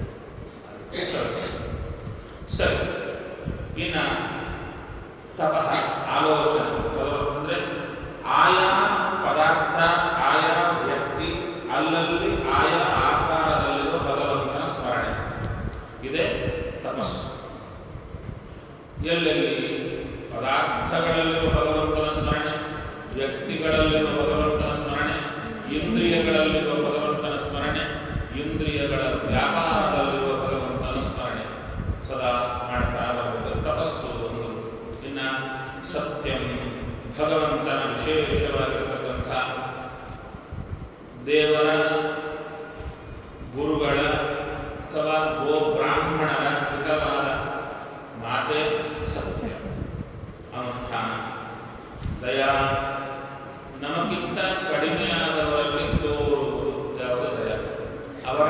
ಸರಿ ಇನ್ನ ತಪಃ ಆಲೋಚನೆ ಭಗವತ್ ಅಂದ್ರೆ ಆಯಾ ಪದಾರ್ಥ ಆಯಾ ವ್ಯಕ್ತಿ ಅಲ್ಲಲ್ಲಿ ಆಯಾ ಆಕಾರದಲ್ಲಿರುವ ಭಗವಂತನ ಸ್ಮರಣೆ ಇದೇ ತಪಸ್ಸು ಎಲ್ಲೆಲ್ಲಿ ಪದಾರ್ಥಗಳಲ್ಲಿರುವ ಭಗವಂತನ ಸ್ಮರಣೆ ವ್ಯಕ್ತಿಗಳಲ್ಲಿರುವ ಭಗವಂತನ ಸ್ಮರಣೆ ಇಂದ್ರಿಯಗಳಲ್ಲಿರುವ ಭಗವಂತನ ಸ್ಮರಣೆ ಇಂದ್ರಿಯಗಳ ವ್ಯಾಪಾರದಲ್ಲಿರುವ ಭಗವಂತನ ಸ್ಮರಣೆ ಸದಾ ಮಾಡ್ತಾ ಬರಬೇಕು ತಪಸ್ಸು ಒಂದು ಇನ್ನ ಸತ್ಯಂ ಭಗವಂತನ ವಿಶೇಷವಾಗಿರತಕ್ಕಂಥ ದೇವರ ಗುರುಗಳ ಅಥವಾ ಗೋ ಬ್ರಾಹ್ಮಣರ ಹಿತವಾದ ಮಾತೆ ಸತ್ಯ ಅನುಷ್ಠಾನ ದಯಾ ನಮಗಿಂತ ಕಡಿಮೆಯಾದವರಲ್ಲಿ ತೋರುವುದು ಯಾವುದು ದಯ ಅವರ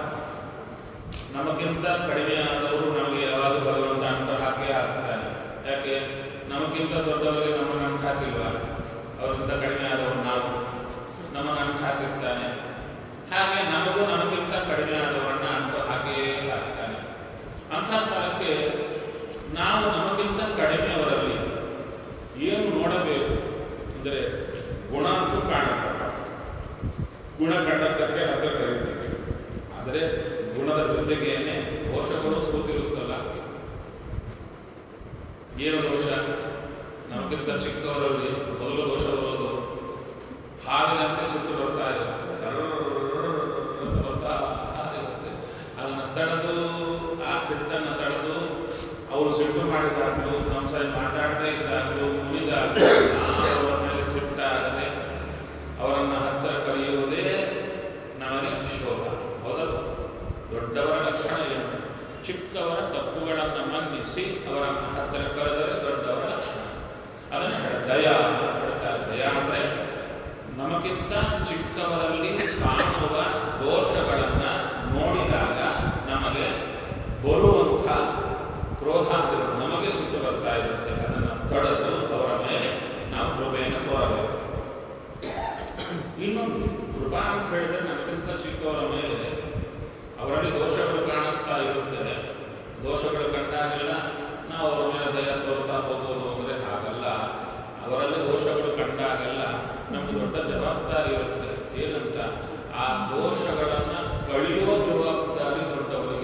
ನಮಗಿಂತ ಕಡಿಮೆಯಾದವರು ನಮಗೆ ಯಾವಾಗ ಭಗವಂತ ಅಂತ ಹಾಕೇ ಹಾಕ್ತಾನೆ ಯಾಕೆ ನಮಗಿಂತ ದೊಡ್ಡವರಿಗೆ ನಮ್ಮನ್ನು ಅಂಟು ಹಾಕಿಲ್ವಾ ಅವರಿಗಿಂತ ಕಡಿಮೆ ಆದವರು ನಾವು ನಮ್ಮನ್ನು ಅಂಟು ಹಾಕಿರ್ತಾನೆ ಹಾಗೆ ನಮಗೂ ನಮಗಿಂತ ಕಡಿಮೆ ಆದವರನ್ನ ಅಂಟು ಹಾಕೇ ಹಾಕ್ತಾನೆ ಅಂಥ ಕಾಲಕ್ಕೆ ನಾವು ನಮಗಿಂತ ಕಡಿಮೆಯವರಲ್ಲಿ ಏನು ನೋಡಬೇಕು ಅಂದರೆ ಗುಣ ಅಂತೂ ಕಾಣುತ್ತೆ ಗುಣ ಕಂಡದ್ದಕ್ಕೆ ಹತ್ರ ಕರೀತೀವಿ ಆದರೆ ಗುಣದ ಜೊತೆಗೇನೆ ದೋಷಗಳು ಕೂತಿರುತ್ತಲ್ಲ ಏನು ದೋಷ ನಮಗಿಂತ ಚಿಕ್ಕವರಲ್ಲಿ ಮೊದಲು ದೋಷ ಬರೋದು ಹಾವಿನಂತೆ ಸಿಟ್ಟು ಬರ್ತಾ ಇರುತ್ತೆ ಸರ್ರ ಅಂತ ಬರ್ತಾ ಇರುತ್ತೆ ಅದನ್ನು ತಡೆದು ಆ ಸಿಟ್ಟನ್ನು ತಡೆದು ಅವರು ಸಿಟ್ಟು ಮಾಡಿದಾಗಲೂ ನಮ್ಮ ಸರಿ ಮಾತಾಡದೇ ಇದ್ದಾಗಲೂ ಮುನಿದಾಗಲೂ ನಾವು ಅವರ ಮೇಲೆ ಸಿಟ್ಟಾಗದೆ ಅವರನ್ನು ಹತ್ತಿರ ಕರೆಯುವುದೇ ನಮಗೆ ಶೋಭ ಹೌದಲ್ಲ ದೊಡ್ಡವರ ಲಕ್ಷಣ ಏನು ಚಿಕ್ಕವರ ತಪ್ಪುಗಳನ್ನು ಮನ್ನಿಸಿ ಅವರನ್ನು ಹತ್ತಿರ ಕರೆದರೆ ದೊಡ್ಡವರ ಲಕ್ಷಣ ಅದನ್ನು ಹೇಳ ದಯ ಅಂತ ಹೇಳ್ತಾರೆ ದಯ ಅಂದರೆ ನಮಗಿಂತ ಚಿಕ್ಕವರಲ್ಲಿ ಕಾಣುವ ದೋಷಗಳನ್ನು ನೋಡಿದಾಗ ನಮಗೆ ಬರುವಂಥ ಕ್ರೋಧ ಆಗಿರುತ್ತೆ. ನಮಗೆ ಸಿಟ್ಟು ಬರ್ತಾ ಇರುತ್ತೆ ಅದನ್ನು ತಡೆದು ಅವರ ಮೇಲೆ ನಾವು ಕೃಪೆಯನ್ನು ತೋರಬೇಕು ಇನ್ನೊಂದು ಕೃಪಾ ಅಂತ ಹೇಳಿದ್ರೆ ನಮಗಿಂತ ಚಿಕ್ಕವರ ಮೇಲೆ ಅವರಲ್ಲಿ ದೋಷಗಳು ಕಾಣಿಸ್ತಾ ಇರುತ್ತೆ ದೋಷಗಳು ಕಂಡಾಗೆಲ್ಲ ನಾವು ಅವರ ಮೇಲೆ ದಯ ತೋರ್ತಾ ಹೋಗೋದು ಅಂದರೆ ಹಾಗಲ್ಲ ಅವರಲ್ಲಿ ದೋಷಗಳು ಕಂಡಾಗೆಲ್ಲ ನಮ್ಗೆ ದೊಡ್ಡ ಜವಾಬ್ದಾರಿ ಇರುತ್ತೆ ಏನಂತ ಆ ದೋಷಗಳನ್ನು ಕಳೆಯೋ ಜವಾಬ್ದಾರಿ ದೊಡ್ಡವರಿಗೆ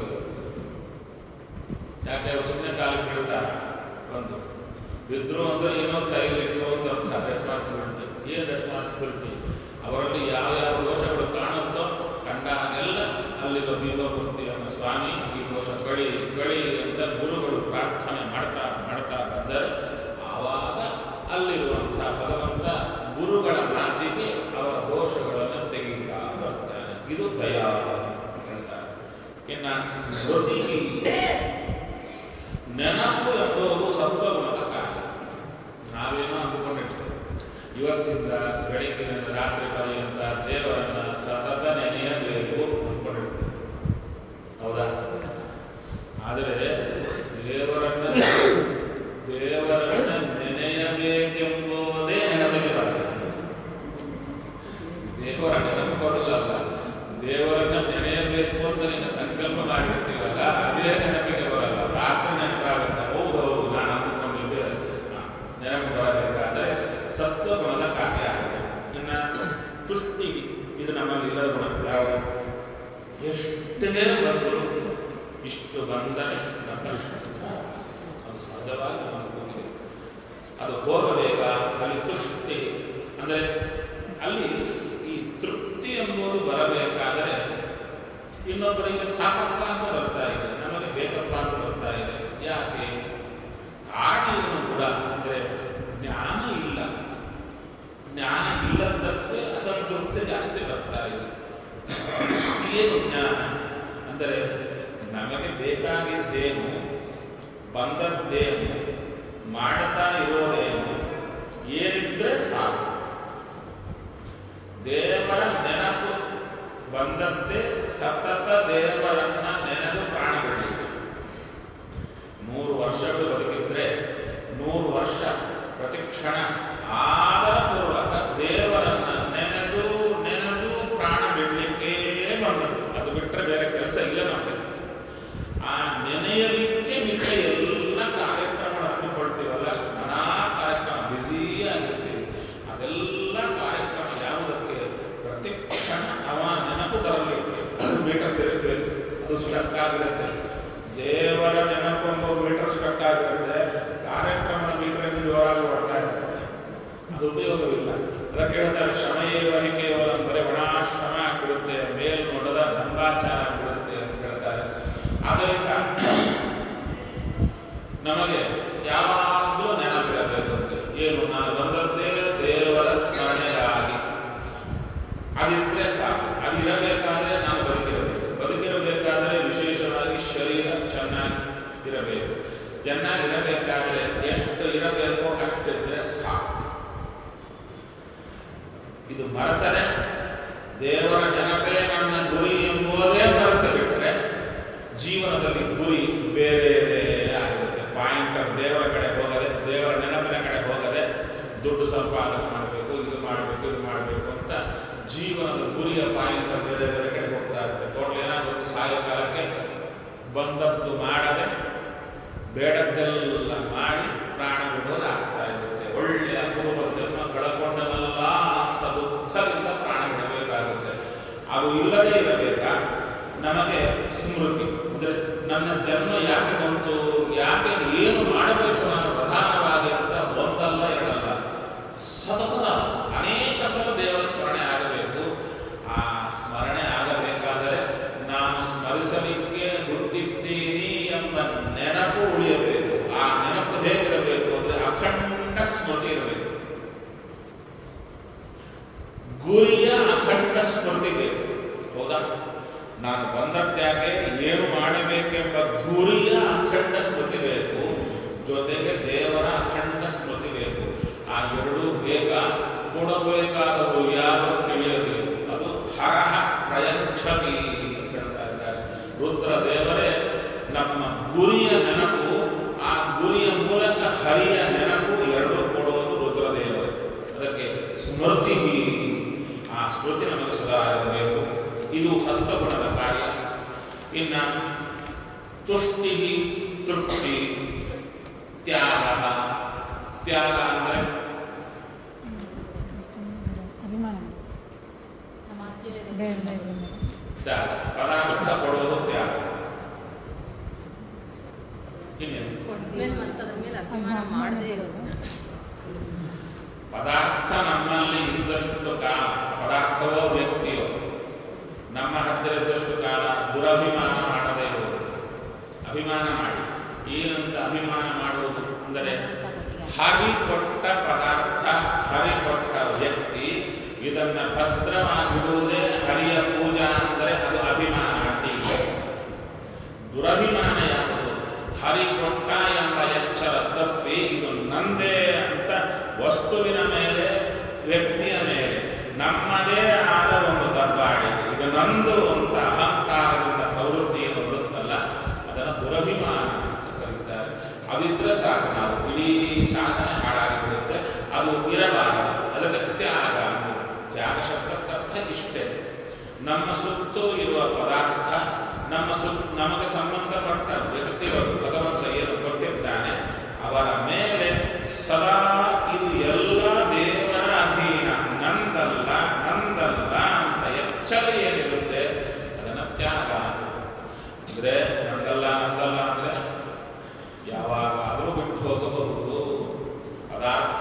ಯಾಕೆ ಅವ್ರು ಸುಮ್ಮನೆ ಕಾಲಿಗೆ ಬೀಳ್ತಾರೆ ಒಂದು ಬಿದ್ರು ಅಂದ್ರೆ ಏನೋ ಕೈಲಿಟ್ಟು ಅಂತ ಅರ್ಥ ರೆಸ್ಪಾನ್ಸಿಬಿಲಿಟಿ ಏನು ರೆಸ್ಪಾನ್ಸಿಬಿಲಿಟಿ ಅವರಲ್ಲಿ ಯಾವ ಯಾವ ದೋಷಗಳು ಕಾಣುತ್ತೋ ಕಂಡಾಗೆಲ್ಲ ಅಲ್ಲಿರೋ ದೀಪಮೂರ್ತಿಯನ್ನು ಸ್ವಾಮಿ ಈ ದೋಷ ಕಳಿ ಕಳಿ ಅಂತ ಗುರುಗಳು ಪ್ರಾರ್ಥನೆ ಮಾಡ್ತಾ ಮಾಡ್ತಾ ಬಂದರೆ ಆವಾಗ ಅಲ್ಲಿರುವಂಥ ಭಗವಂತ ಗುರುಗಳ ಮಾತಿಗೆ ಅವರ ದೋಷಗಳನ್ನು ತೆಗೀತಾ ಬರ್ತಾನೆ ಇದು ದಯಾ ಅಂತ ಹೇಳ್ತಾರೆ ಇನ್ನು ಸ್ಮೃತಿ ನೆನಪು ಎಂಬುದು ಸತ್ವಗುಣದ ಕಾರ್ಯ ನಾವೇನೋ ಅಂದುಕೊಂಡಿರ್ತೇವೆ ಇವತ್ತಿಂದ ಬೆಳಗ್ಗಿನ ರಾತ್ರಿ ಪರ್ಯಂತ ದೇವರನ್ನ ಸತತ ನೆನೆಯಬೇಕು ಅಂದ್ಕೊಂಡಿರ್ತೇವೆ ಹೌದಾ ಆದರೆ ದೇವರನ್ನ ದೇವರನ್ನ ನೆನೆಯಬೇಕೆಂಬುದೇ ನೆನಪಿಗೆ ಬರಬೇಕು ದೇವರ ನೆನಪು ಬರಲ್ಲ ದೇವರನ್ನ ನೆನೆಯಬೇಕು ಅಂತ ನೀನು ಸಂಕಲ್ಪ ಮಾಡಿರ್ತೀವಲ್ಲ ಅದೇ ನೆನಪಿಗೆ ಬರಲ್ಲ ರಾತ್ರಿ ನೆನಪಾಗುತ್ತೆ ಹೌದು ಇಷ್ಟೇ ಬಂದರು ಇಷ್ಟು ಬಂದರೆ ನಂತರ ಅದು ಸಹಜವಾಗಿ ನಮಗೆ ಹೋಗಿದೆ ಅದು ಹೋಗಬೇಕಾ ಅಲ್ಲಿ ತುಷ್ಟಿ ಅಂದರೆ ಅಲ್ಲಿ ಈ ತೃಪ್ತಿ ಎಂಬುದು ಬರಬೇಕಾದರೆ ಇನ್ನೊಬ್ಬರಿಗೆ ಸಾಕಪ್ಪ ಅಂತ ಬರ್ತಾ ಇದೆ ನಮಗೆ ಬೇಕಪ್ಪ ಅಂತ ಬರ್ತಾ ಇದೆ ಯಾಕೆ ಆಡಿಯನ್ನು ಕೂಡ ಅಂದರೆ ಜ್ಞಾನ ಇಲ್ಲ ಜ್ಞಾನ ಇಲ್ಲದಕ್ಕೆ ಅಸಂತೃಪ್ತಿ ಜಾಸ್ತಿ ಬರ್ತಾ ಇದೆ ಏನು ಜ್ಞಾನ ಅಂದರೆ ನಮಗೆ ಬೇಕಾಗಿದ್ದೇನು ಬಂದದ್ದೇನು ಮಾಡ್ತಾ ಇರೋದೇನು ಏನಿದ್ರೆ ಸಾಕು ದೇವರ ನೆನಪು ಬಂದದ್ದೇ ಸತತ ದೇವರನ್ನ ನೆನೆದು ಪ್ರಾಣ ಬಿಡಲಿಕ್ಕೆ ನೂರು ವರ್ಷಗಳು ಬದುಕಿದ್ರೆ ನೂರು ವರ್ಷ ಪ್ರತಿಕ್ಷಣ ಆದರ ಪೂರ್ವಕ ದೇವರನ್ನ ನೆನೆದು ನೆನೆದು ಪ್ರಾಣ ಬಿಡಲಿಕ್ಕೆ ಬಂದದ್ದು ಅದು ಬಿಟ್ಟರೆ ಬೇರೆ ಕೆಲಸ ಇಲ್ಲ ನಮಗೆ ಆ ನೆನೆಯಲಿಕ್ಕೆ ಮಿಕ್ಕ ಎಲ್ಲ ಕಾರ್ಯಕ್ರಮಗಳು ಹಮ್ಮಿಕೊಳ್ತೀವಲ್ಲ ನಾನಾ ಕಾರ್ಯಕ್ರಮ ಬ್ಯುಸಿ ಆಗಿರ್ತೀವಿ ಅದೆಲ್ಲ ಕಾರ್ಯಕ್ರಮ ಯಾವುದಕ್ಕೆ ಪ್ರತಿಕ್ಷಣ ಅವನ ನೆನಪು ಬರಲಿಕ್ಕೆ ಅದು ಮೀಟರ್ ತಿರುಗಬೇಕು ಅದು ಸ್ಟಕ್ ಆಗಿರುತ್ತೆ ದೇವರ ನೆನಪು ಎಂಬ ಮೀಟರ್ ಸ್ಟಕ್ ಆಗಿರುತ್ತೆ ಕಾರ್ಯಕ್ರಮದ ಮೀಟರ್ ಎಂದು ಜೋರಾಗಿ ಓಡ್ತಾ ಇರುತ್ತೆ ಅದು ಉಪಯೋಗವಿಲ್ಲ ಅದಕ್ಕೆ ಹೇಳ್ತಾರೆ ಶ್ರಮೆಯೇವ ಹಿ ಕೇವಲ ಅಂದರೆ ಒಣಾಶ್ರಮ ಆಗಿಬಿಡುತ್ತೆ ಮೇಲ್ನೋಟದ ದಂಬಾಚಾರ ಆಗಿಬಿಡುತ್ತೆ ಅಂತ ಹೇಳ್ತಾರೆ ಆದ್ದರಿಂದ ನಮಗೆ ಯಾವಾಗಲೂ ನೆನಪಿರಬೇಕಂತೆ ಏನು ನಾನು ಬಂದದ್ದೇ ದೇವರ ಸ್ಮರಣೆಗಾಗಿ ಅದಿದ್ರೆ ಸಾಕು ಅದಿರಬೇಕಾದ್ರೆ ನಾನು ಬದುಕಿರಬೇಕು ಬದುಕಿರಬೇಕಾದ್ರೆ ವಿಶೇಷವಾಗಿ ಶರೀರ ಚೆನ್ನಾಗಿ ಇರಬೇಕು ಚೆನ್ನಾಗಿರಬೇಕಾದ್ರೆ ಎಷ್ಟು ಇರಬೇಕೋ ಅಷ್ಟಿದ್ರೆ ಸಾಕು ಇದು ಮರೆತರೆ ದೇವರ ನೆನಪೇ ನನ್ನ ಗುರಿ ಎಂಬುದೇ ಮರೆತು ಬಿಟ್ಟರೆ ಜೀವನದಲ್ಲಿ ಗುರಿ ಬೇರೆ ಆಗಿರುತ್ತೆ ಪಾಯಿಂಟರ್ ದೇವರ ಕಡೆ ಹೋಗದೆ ದೇವರ ನೆನಪಿನ ಕಡೆ ಹೋಗದೆ ದುಡ್ಡು ಸಂಪಾದನೆ ಮಾಡಬೇಕು ಇದು ಮಾಡಬೇಕು ಇದು ಮಾಡಬೇಕು ಅಂತ ಜೀವನದ ಗುರಿಯ ಪಾಯಿಂಟರ್ ಬೇರೆ ಬೇರೆ ಕಡೆ ಹೋಗ್ತಾ ಇರುತ್ತೆ ಟೋಟಲ್ ಏನಾಗುತ್ತೆ ಸಾಯೋ ಕಾಲಕ್ಕೆ ಬಂದದ್ದು ಮಾಡದೆ ಬೇಡದ್ದೆಲ್ಲ ಮಾಡಿ ಪ್ರಾಣ ಬಿಡೋದು ಆಗ್ತಾ ಇರುತ್ತೆ ಒಳ್ಳೆಯ ಅಪೂರ್ವದ ಜನ್ಮ ಕಳ್ಕೊಂಡನಲ್ಲ ಅಂತ ದುಃಖದಿಂದ ಪ್ರಾಣ ಬಿಡಬೇಕಾಗುತ್ತೆ ಅದು ಇಲ್ಲದೇ ಇರಬೇಕಾ ನಮಗೆ ಸ್ಮೃತಿ ಅಂದರೆ ನನ್ನ ಜನ್ಮ ಯಾಕೆ ಬಂತು ಯಾಕೆ ಏನು ಮಾಡಬೇಕು ನಾನು ಪ್ರಧಾನವಾಗಿ ಅಂತ ಒಂದಲ್ಲ ಎರಡಲ್ಲ ಸತತ ಅನೇಕ ಸಲ ದೇವರ ಸ್ಮರಣೆ ಆಗಬೇಕು ಆ ಸ್ಮರಣೆ ಆಗಬೇಕಾದರೆ ನಾನು ಸ್ಮರಿಸಲಿಕ್ಕೆ ಹುಟ್ಟಿದ್ದೀನಿ ಎಂಬ ನೆನಪು ಉಳಿಯಬೇಕು ಆ ನೆನಪು ಹೇಗಿರಬೇಕು ಅಂದರೆ ಅಖಂಡ ಸ್ಮೃತಿ ಇರಬೇಕು ಗುರಿಯ ಅಖಂಡ ಸ್ಮೃತಿ ಬೇಕು ಹೌದಾ ನಾನು ಬಂದದ್ಯಾಕೆ ಏನು ಮಾಡಬೇಕೆಂಬ ಗುರಿಯ ಅಖಂಡ ಸ್ಮೃತಿ ಬೇಕು ಜೊತೆಗೆ ದೇವರ ಅಖಂಡ ಸ್ಮೃತಿ ಬೇಕು ಆ ಎರಡೂ ಬೇಗ ಕೊಡಬೇಕಾದವು ಯಾರು ತಿಳಿಯಬೇಕು ಅದು ಹರಹ ಪ್ರಯಚ್ಛತಿ ಅಂತ ಹೇಳ್ತಾ ಇದ್ದಾರೆ ರುದ್ರ ದೇವರೇ ನಮ್ಮ ಗುರಿಯ ನೆನಪು ಆ ಗುರಿಯ ಮೂಲಕ ಹರಿಯ ನೆನಪು ಎರಡೂ ಕೊಡುವುದು ರುದ್ರದೇವರು ಅದಕ್ಕೆ ಸ್ಮೃತಿ ಆ ಸ್ಮೃತಿ ನಮಗೆ ಸದಾ ಇರಬೇಕು ಇದು ಸತ್ವಗುಣದ ಕಾರ್ಯ ಇನ್ನು ತುಷ್ಟಿ ತೃಪ್ತಿ ತ್ಯಾಗ ತ್ಯಾಗ ಅಂದರೆ ಅಭಿಮಾನ ಬೇಡ ಬೇಡ ಬೇಡ. ತ್ಯಾಗ ಪದಾರ್ಥ ಕೊಡುವುದು ತ್ಯಾಗ ಇನ್ನೇನು ಮೇಲೆ ಮತ್ತೆ ಅದ್ರ ಮೇಲೆ ಅಭಿಮಾನ ಮಾಡದೇ ಇರೋದು ಪದಾರ್ಥ ನಮ್ಮಲ್ಲಿ ಇದ್ದಷ್ಟು ಕಾಲ ಪದಾರ್ಥವೋ ವ್ಯಕ್ತಿಯೋ ನಮ್ಮ ಹತ್ತಿರ ಇದ್ದಷ್ಟು ಕಾಲ ದುರಭಿಮಾನ ಮಾಡದೇ ಇರುವುದು ಅಭಿಮಾನ ಮಾಡಿ ಏನಂತ ಅಭಿಮಾನ ಮಾಡುವುದು ಅಂದರೆ ಹರಿ ಕೊಟ್ಟ ಪದಾರ್ಥ ಹರಿ ಕೊಟ್ಟ ವ್ಯಕ್ತಿ ಇದನ್ನ ಭದ್ರವಾಗಿಡುವುದೇ ಹರಿಯ ಪೂಜಾ ಅಂದರೆ ಅದು ಅಭಿಮಾನ ಅಡ್ಡಿ ಇಲ್ಲ. ದುರಭಿಮಾನ ಯಾವುದು ಹರಿ ಕೊಟ್ಟ ಎಂಬ ಎಚ್ಚರ ತಪ್ಪಿ ಇದು ನಂದೇ ಅಂತ ವಸ್ತುವಿನ ಮೇಲೆ ವ್ಯಕ್ತಿಯ ಮೇಲೆ ನಮ್ಮದೇ ಆದ ಒಂದು ದಬ್ಬಾಳಿ ಇದು ನಂದು ಅಂತ ಅಹಂಕಾರದಿಂದ ಪ್ರವೃತ್ತಿಯನ್ನು ಬರುತ್ತಲ್ಲ ಅದನ್ನು ದುರಭಿಮಾನ ಅಂತ ಕರೀತಾರೆ ಅದಿದ್ರೆ ಸಾಕು ನಾವು ಇಡೀ ಸಾಧನೆ ಹಾಳಾಗಿ ಬಿಡುತ್ತೆ ಅದು ಇರಬಾರದು ಅದಕ್ಕೆ ತ್ಯಾಗ ತ್ಯಾಗ ಶಬ್ದಕ್ಕರ್ಥ ಇಷ್ಟೇ ನಮ್ಮ ಸುತ್ತು ಇರುವ ಪದಾರ್ಥ ನಮ್ಮ ಸುತ್ತ ನಮಗೆ ಸಂಬಂಧಪಟ್ಟ ವ್ಯಕ್ತಿಗಳು ಭಗವಂತ ಏನು ಕೊಟ್ಟಿದ್ದಾನೆ ಅವರ ಮೇಲೆ ಸದಾ ಇದು ಎಲ್ಲ ದೇವರ ಅಧೀನ ನಂದಲ್ಲ ನಂದಲ್ಲ ಅಂತ ಎಚ್ಚರ ಏನಿರುತ್ತೆ ಅದನ್ನು ತ್ಯಾಗ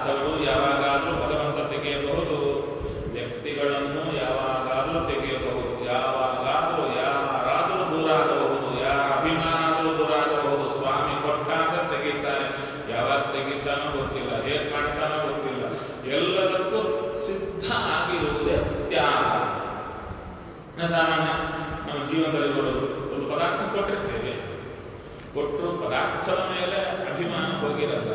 ಪದಾರ್ಥಗಳು ಯಾವಾಗಾದರೂ ಭಗವಂತ ತೆಗೆಯಬಹುದು ವ್ಯಕ್ತಿಗಳನ್ನು ಯಾವಾಗಾದರೂ ತೆಗೆಯಬಹುದು ಯಾವಾಗಾದರೂ ಯಾರಾದರೂ ದೂರ ಆಗಬಹುದು ಯಾರ ಅಭಿಮಾನ ಆದರೂ ದೂರ ಆಗಬಹುದು ಸ್ವಾಮಿ ಕೊಟ್ಟಾಗ ತೆಗಿತಾನೆ ಯಾವಾಗ ತೆಗಿತಾನೋ ಗೊತ್ತಿಲ್ಲ ಹೇಗೆ ಮಾಡ್ತಾನೋ ಗೊತ್ತಿಲ್ಲ ಎಲ್ಲದಕ್ಕೂ ಸಿದ್ಧ ಆಗಿರುವುದೇ ತ್ಯಾಗ ನ ಸಾಮಾನ್ಯ ನಮ್ಮ ಜೀವನದಲ್ಲಿ ಬರೋದು ಒಂದು ಪದಾರ್ಥ ಕೊಟ್ಟಿರ್ತೇವೆ ಕೊಟ್ಟರು ಪದಾರ್ಥದ ಮೇಲೆ ಅಭಿಮಾನ ಹೋಗಿರಲ್ಲ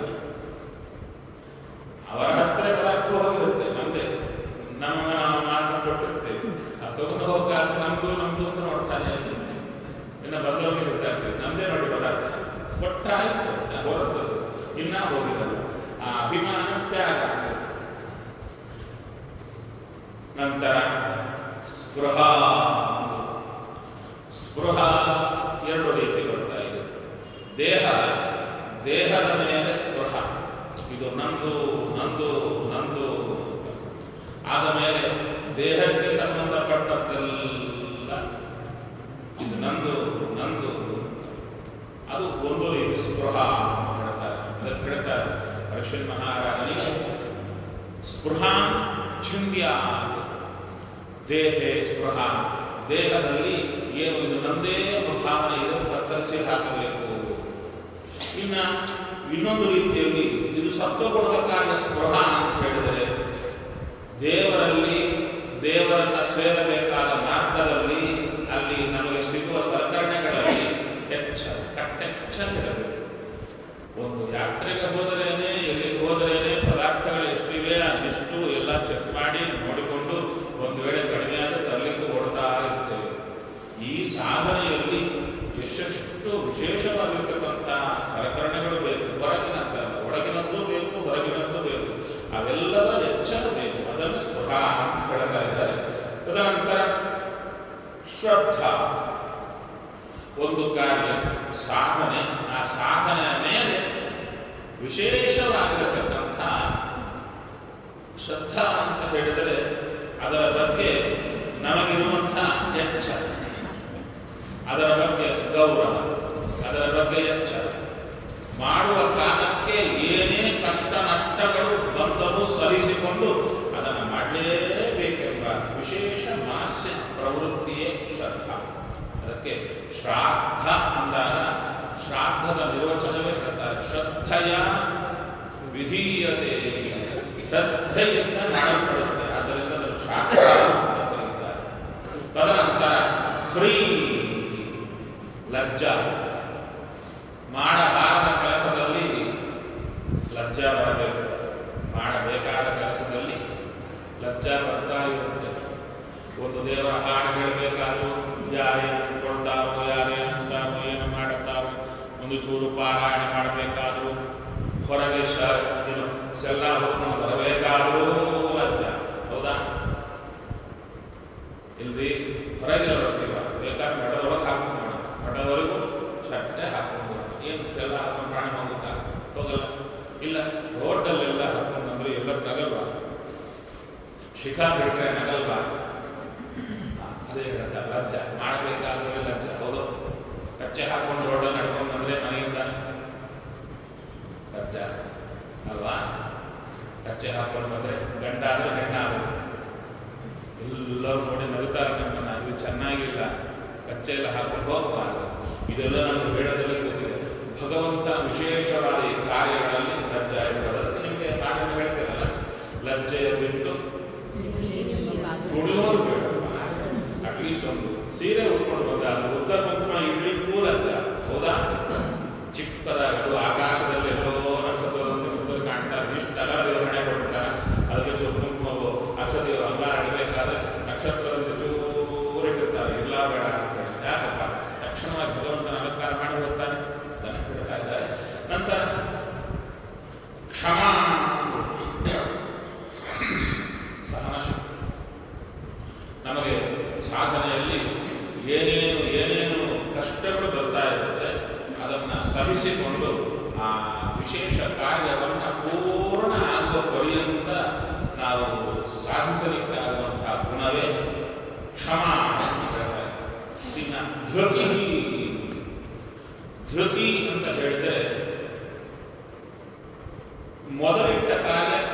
ಅವರ ಹತ್ರ ಪದಾರ್ಥ ಹೋಗಿರುತ್ತೆ ನಮ್ದೇ ನಮ್ಮ ನಾವು ಮಾತ್ರ ಕೊಟ್ಟಿರ್ತೇವೆ ಆ ತಗೊಂಡು ಹೋಗಾಗ ನಮ್ದು ನಮ್ದು ಅಂತ ನೋಡ್ತಾನೆ ಇನ್ನು ಬಂದವರಿಗೆ ಇರ್ತಾ ಇರ್ತೀವಿ ನಮ್ದೇ ನೋಡಿ ಪದಾರ್ಥ ಕೊಟ್ಟಾಯ್ತು ಹೊರತದ್ದು ಇನ್ನ ಹೋಗಿರಲ್ಲ ಆ ಅಭಿಮಾನ ತ್ಯಾಗ ನಂತರ ಸ್ಪೃಹ ಸ್ಪೃಹ ಎರಡು ರೀತಿ ಬರ್ತಾ ಇದೆ ದೇಹ ದೇಹದ ಮೇಲೆ ಸ್ಪೃಹ ಇದು ನಂದು ನಂದು ನಂದು ಆದ ಮೇಲೆ ದೇಹಕ್ಕೆ ಸಂಬಂಧಪಟ್ಟದ್ದೆಲ್ಲ ಇದು ನಂದು ನಂದು ಅದು ಒಂದು ರೀತಿ ಸ್ಪೃಹ ಅಂತ ಹೇಳ್ತಾರೆ ಅದಕ್ಕೆ ಹೇಳ್ತಾರೆ ಅಶ್ವಿನ್ ಮಹಾರಾಜನಿಗೆ ಸ್ಪೃಹಾನ್ ಛಿಂದ್ಯಾತ್ ದೇಹೇ ಸ್ಪೃಹ ದೇಹದಲ್ಲಿ ಏನು ಇದು ನಮ್ಮದೇ ಎಂಬ ಭಾವನೆ ಇದೆ ಕತ್ತರಿಸಿ ಹಾಕಬೇಕು ಇನ್ನ ಇನ್ನೊಂದು ರೀತಿಯಲ್ಲಿ ಇದು ಸತ್ವಗುಣದ ಕಾರ್ಯ ಸ್ಪೃಹ ಅಂತ ಹೇಳಿದರೆ ದೇವರಲ್ಲಿ ದೇವರನ್ನ ಸೇರಬೇಕಾದ ಮಾರ್ಗದಲ್ಲಿ ಅಲ್ಲಿ ನಮಗೆ ಸಿಗುವ ಸಲಕರಣೆಗಳಲ್ಲಿ ಎಚ್ಚರ ಕಟ್ಟೆಚ್ಚರಿರಬೇಕು ಒಂದು ಯಾತ್ರೆಗೆ ಹೋದರೇನೆ ಎಲ್ಲಿಗೆ ಹೋದರೇನೆ ಪದಾರ್ಥಗಳು ಎಷ್ಟಿವೆ ಅಲ್ಲಿಷ್ಟು ಎಲ್ಲ ಚೆಕ್ ಮಾಡಿ ನೋಡಿಕೊಂಡು ಒಂದು ವೇಳೆ ಕಡಿಮೆ ಆದ ತರಲಿಕ್ಕೆ ಓಡ್ತಾ ಇರ್ತೇವೆ ಈ ಸಾಧನೆಯಲ್ಲಿ ಎಷ್ಟೆಷ್ಟು ವಿಶೇಷವಾಗಿರ್ತಕ್ಕಂಥ ಸಲಕರಣೆಗಳು ಬೇಕು ಹೊರಗಿನದ್ದಲ್ಲ ಒಳಗಿನದ್ದು ಬೇಕು ಹೊರಗಿನದ್ದು ಬೇಕು ಅವೆಲ್ಲದರ ಎಚ್ಚರ ಬೇಕು ಅದನ್ನು ಸ್ಪೃಹ ಅಂತ ಹೇಳ್ತಾ ಇದ್ದಾರೆ ತದನಂತರ ಶ್ರದ್ಧಾ ಒಂದು ಕಾರ್ಯ ಸಾಧನೆ ಆ ಸಾಧನೆಯ ಮೇಲೆ ವಿಶೇಷವಾಗಿರತಕ್ಕಂಥ ಶ್ರದ್ಧಾ ಅಂತ ಹೇಳಿದರೆ ಅದರ ಬಗ್ಗೆ ನಮಗಿರುವಂಥ ಎಚ್ಚರ ಅದರ ಬಗ್ಗೆ ಗೌರವ ಅದರ ಬಗ್ಗೆ ಎಚ್ಚರ ಮಾಡುವ ಕಾಲಕ್ಕೆ ಏನೇ ಕಷ್ಟ ನಷ್ಟಗಳು ಬಂದರೂ ಸಹಿಸಿಕೊಂಡು ಅದನ್ನು ಮಾಡಲೇಬೇಕೆಂಬ ವಿಶೇಷ ಮನಸ್ಸಿನ ಪ್ರವೃತ್ತಿಯೇ ಶ್ರದ್ಧಾ ಅದಕ್ಕೆ ಶ್ರಾದ್ದ ಅಂದಾಗ ಶ್ರಾದ್ದದ ನಿರ್ವಚನವೇ ಹೇಳ್ತಾರೆ ಶ್ರದ್ಧೆಯ ವಿಧೀಯತೆ ಶ್ರದ್ಧೆಯಿಂದ ಮಾಡಲ್ಪಡುತ್ತೆ ಆದ್ದರಿಂದ ಅದನ್ನು ಶ್ರಾದ್ದ ಅಂತ ಕರೀತಾರೆ ತದನಂತರ ಫ್ರೀ ಲಜ್ಜಾ ಮಾಡಬಾರದ ಕೆಲಸದಲ್ಲಿ ಲಜ್ಜಾ ಬರಬೇಕು ಮಾಡಬೇಕಾದ ಕೆಲಸದಲ್ಲಿ ಲಜ್ಜಾ ಬರ್ತಾ ಇರುತ್ತೆ ಒಂದು ದೇವರ ಹಾಡು ಹೇಳಬೇಕಾದ್ರೂ ಯಾರೇನು ಕೊಡ್ತಾರೋ ಯಾರೇನು ಅಂತಾರೋ ಏನು ಮಾಡುತ್ತಾರೋ ಒಂದು ಚೂರು ಪಾರಾಯಣ ಮಾಡಬೇಕಾದ್ರೂ ಹೊರಗೆ ಶ ಏನು ಸೆಲ್ಲ ಹೊತ್ಕೊಂಡು ಬರಬೇಕಾದ್ರೂ ಲಜ್ಜ ಹೌದಾ ಇಲ್ರಿ ಹೊರಗೆಲ್ಲ ಬರ್ತೀವ ಬೇಕಾದ್ರೆ ಮಠದೊಳಗೆ ಹಾಕೊಂಡು ಮಾಡೋಣ ಮಠದವರೆಗೂ ಶಟ್ಟೆ ಹಾಕೊಂಡು ಮಾಡೋಣ ಏನು ಎಲ್ಲ ಹಾಕೊಂಡು ಪ್ರಾಣ ಹೋಗುತ್ತಾ ಹೋಗಲ್ಲ ಇಲ್ಲ ರೋಡಲ್ಲೆಲ್ಲ ಹಾಕೊಂಡು ಬಂದ್ರೆ ಎಲ್ಲ ನಗಲ್ವಾ ಶಿಖಾ ಬಿಟ್ರೆ ನಗಲ್ವಾ ಅದೇ ಹೇಳ್ತಾರೆ ಲಜ್ಜ ಮಾಡಬೇಕಾದ್ರೆ ಲಜ್ಜ ಹೌದು ಕಚ್ಚೆ ಹಾಕೊಂಡು ರೋಡಲ್ಲಿ ನಡ್ಕೊಂಡು ಬಂದ್ರೆ ಮನೆಯಿಂದ ಲಜ್ಜ ಅಲ್ವಾ ಕಚ್ಚೆ ಹಾಕೊಂಡು ಬಂದ್ರೆ ಗಂಡ ಆದ್ರೆ ಹೆಣ್ಣಾದ್ರು ಎಲ್ಲರೂ ನೋಡಿ ನಗುತ್ತಾರೆ ನಮ್ಮನ್ನ ಇದು ಚೆನ್ನಾಗಿಲ್ಲ ಕಚ್ಚೆ ಎಲ್ಲ ಹಾಕೊಂಡು ಹೋಗಬಾರ್ದು ಇದೆಲ್ಲ ನಮಗೆ ಬೇಡದಲ್ಲಿ ಗೊತ್ತಿದೆ ಭಗವಂತನ ವಿಶೇಷವಾದ ಈ ಕಾರ್ಯಗಳಲ್ಲಿ ಲಜ್ಜೆ ಇರೋದಕ್ಕೆ ನಿಮಗೆ ಹಾಡನ್ನು ಹೇಳ್ತೀರಲ್ಲ ಲಜ್ಜೆಯ ಬಿಟ್ಟು ಕುಣಿಯೋದು ಬೇಡ ಅಟ್ಲೀಸ್ಟ್ ಒಂದು ಸೀರೆ ಉಟ್ಕೊಂಡು ಬಂದಾಗ ಉದ್ದ ಕುಂಕುಮ ಇಡ್ಲಿಕ್ಕೂ ಲಜ್ಜ ಹೌದಾ ಚಿಕ್ಕದಾಗಿ ಅದು ಆಕಾಶದಲ್ಲಿ ಎಲ್ಲೋ ನಕ್ಷತ್ರದಂತೆ ಮುದ್ದಲ್ಲಿ ಕಾಣ್ತಾರೆ ಇಷ್ಟು ಅಗಲ ದೇವರ ಹಣೆ ಕೊಟ್ಟಿರ್ತಾರೆ ಅದಕ್ಕೆ ಚೂರು ಕುಂಕುಮವು ಅಕ್ಷತೆ ಅಂಗಾರ ಇಡಬೇಕಾದ್ರೆ ನಕ್ಷತ್ರದಂತೆ ಚೂರಿಟ್ಟಿರ್ತಾರೆ ಇಲ್ಲ ಬೇಡ ಅಂತ ಹೇಳಿ ಯಾಕಪ್ಪ ತಕ್ಷಣವಾಗಿ ಭಗವಂತನ ಅಲಂಕಾರ ಮಾಡಿ ಹೋಗ್ತಾನೆ ಅದನ್ನು ಬಿಡ್ತಾ ಇದ್ದಾರೆ ನಂತರ ಕ್ಷಮಾ ಸಹನಶಕ್ತಿ ನಮಗೆ ಸಾಧನೆಯಲ್ಲಿ ಏನೇನು ಏನೇನು ಕಷ್ಟಗಳು ಬರ್ತಾ ಇರುತ್ತೆ ಅದನ್ನು ಸಹಿಸಿಕೊಂಡು ಆ ವಿಶೇಷ ಕಾರ್ಯವನ್ನು ಪೂರ್ಣ ಆಗುವ ಪರ್ಯಂತ ನಾವು ಸಾಧಿಸಲಿಕ್ಕೆ ಆಗುವಂತಹ ಗುಣವೇ ಕ್ಷಮ ಅಂತ ಹೇಳ್ತಾರೆ. ಇನ್ನು ಧೃತಿ ಧೃತಿ ಅಂತ ಹೇಳಿದರೆ ಮೊದಲಿಟ್ಟ ಕಾರ್ಯ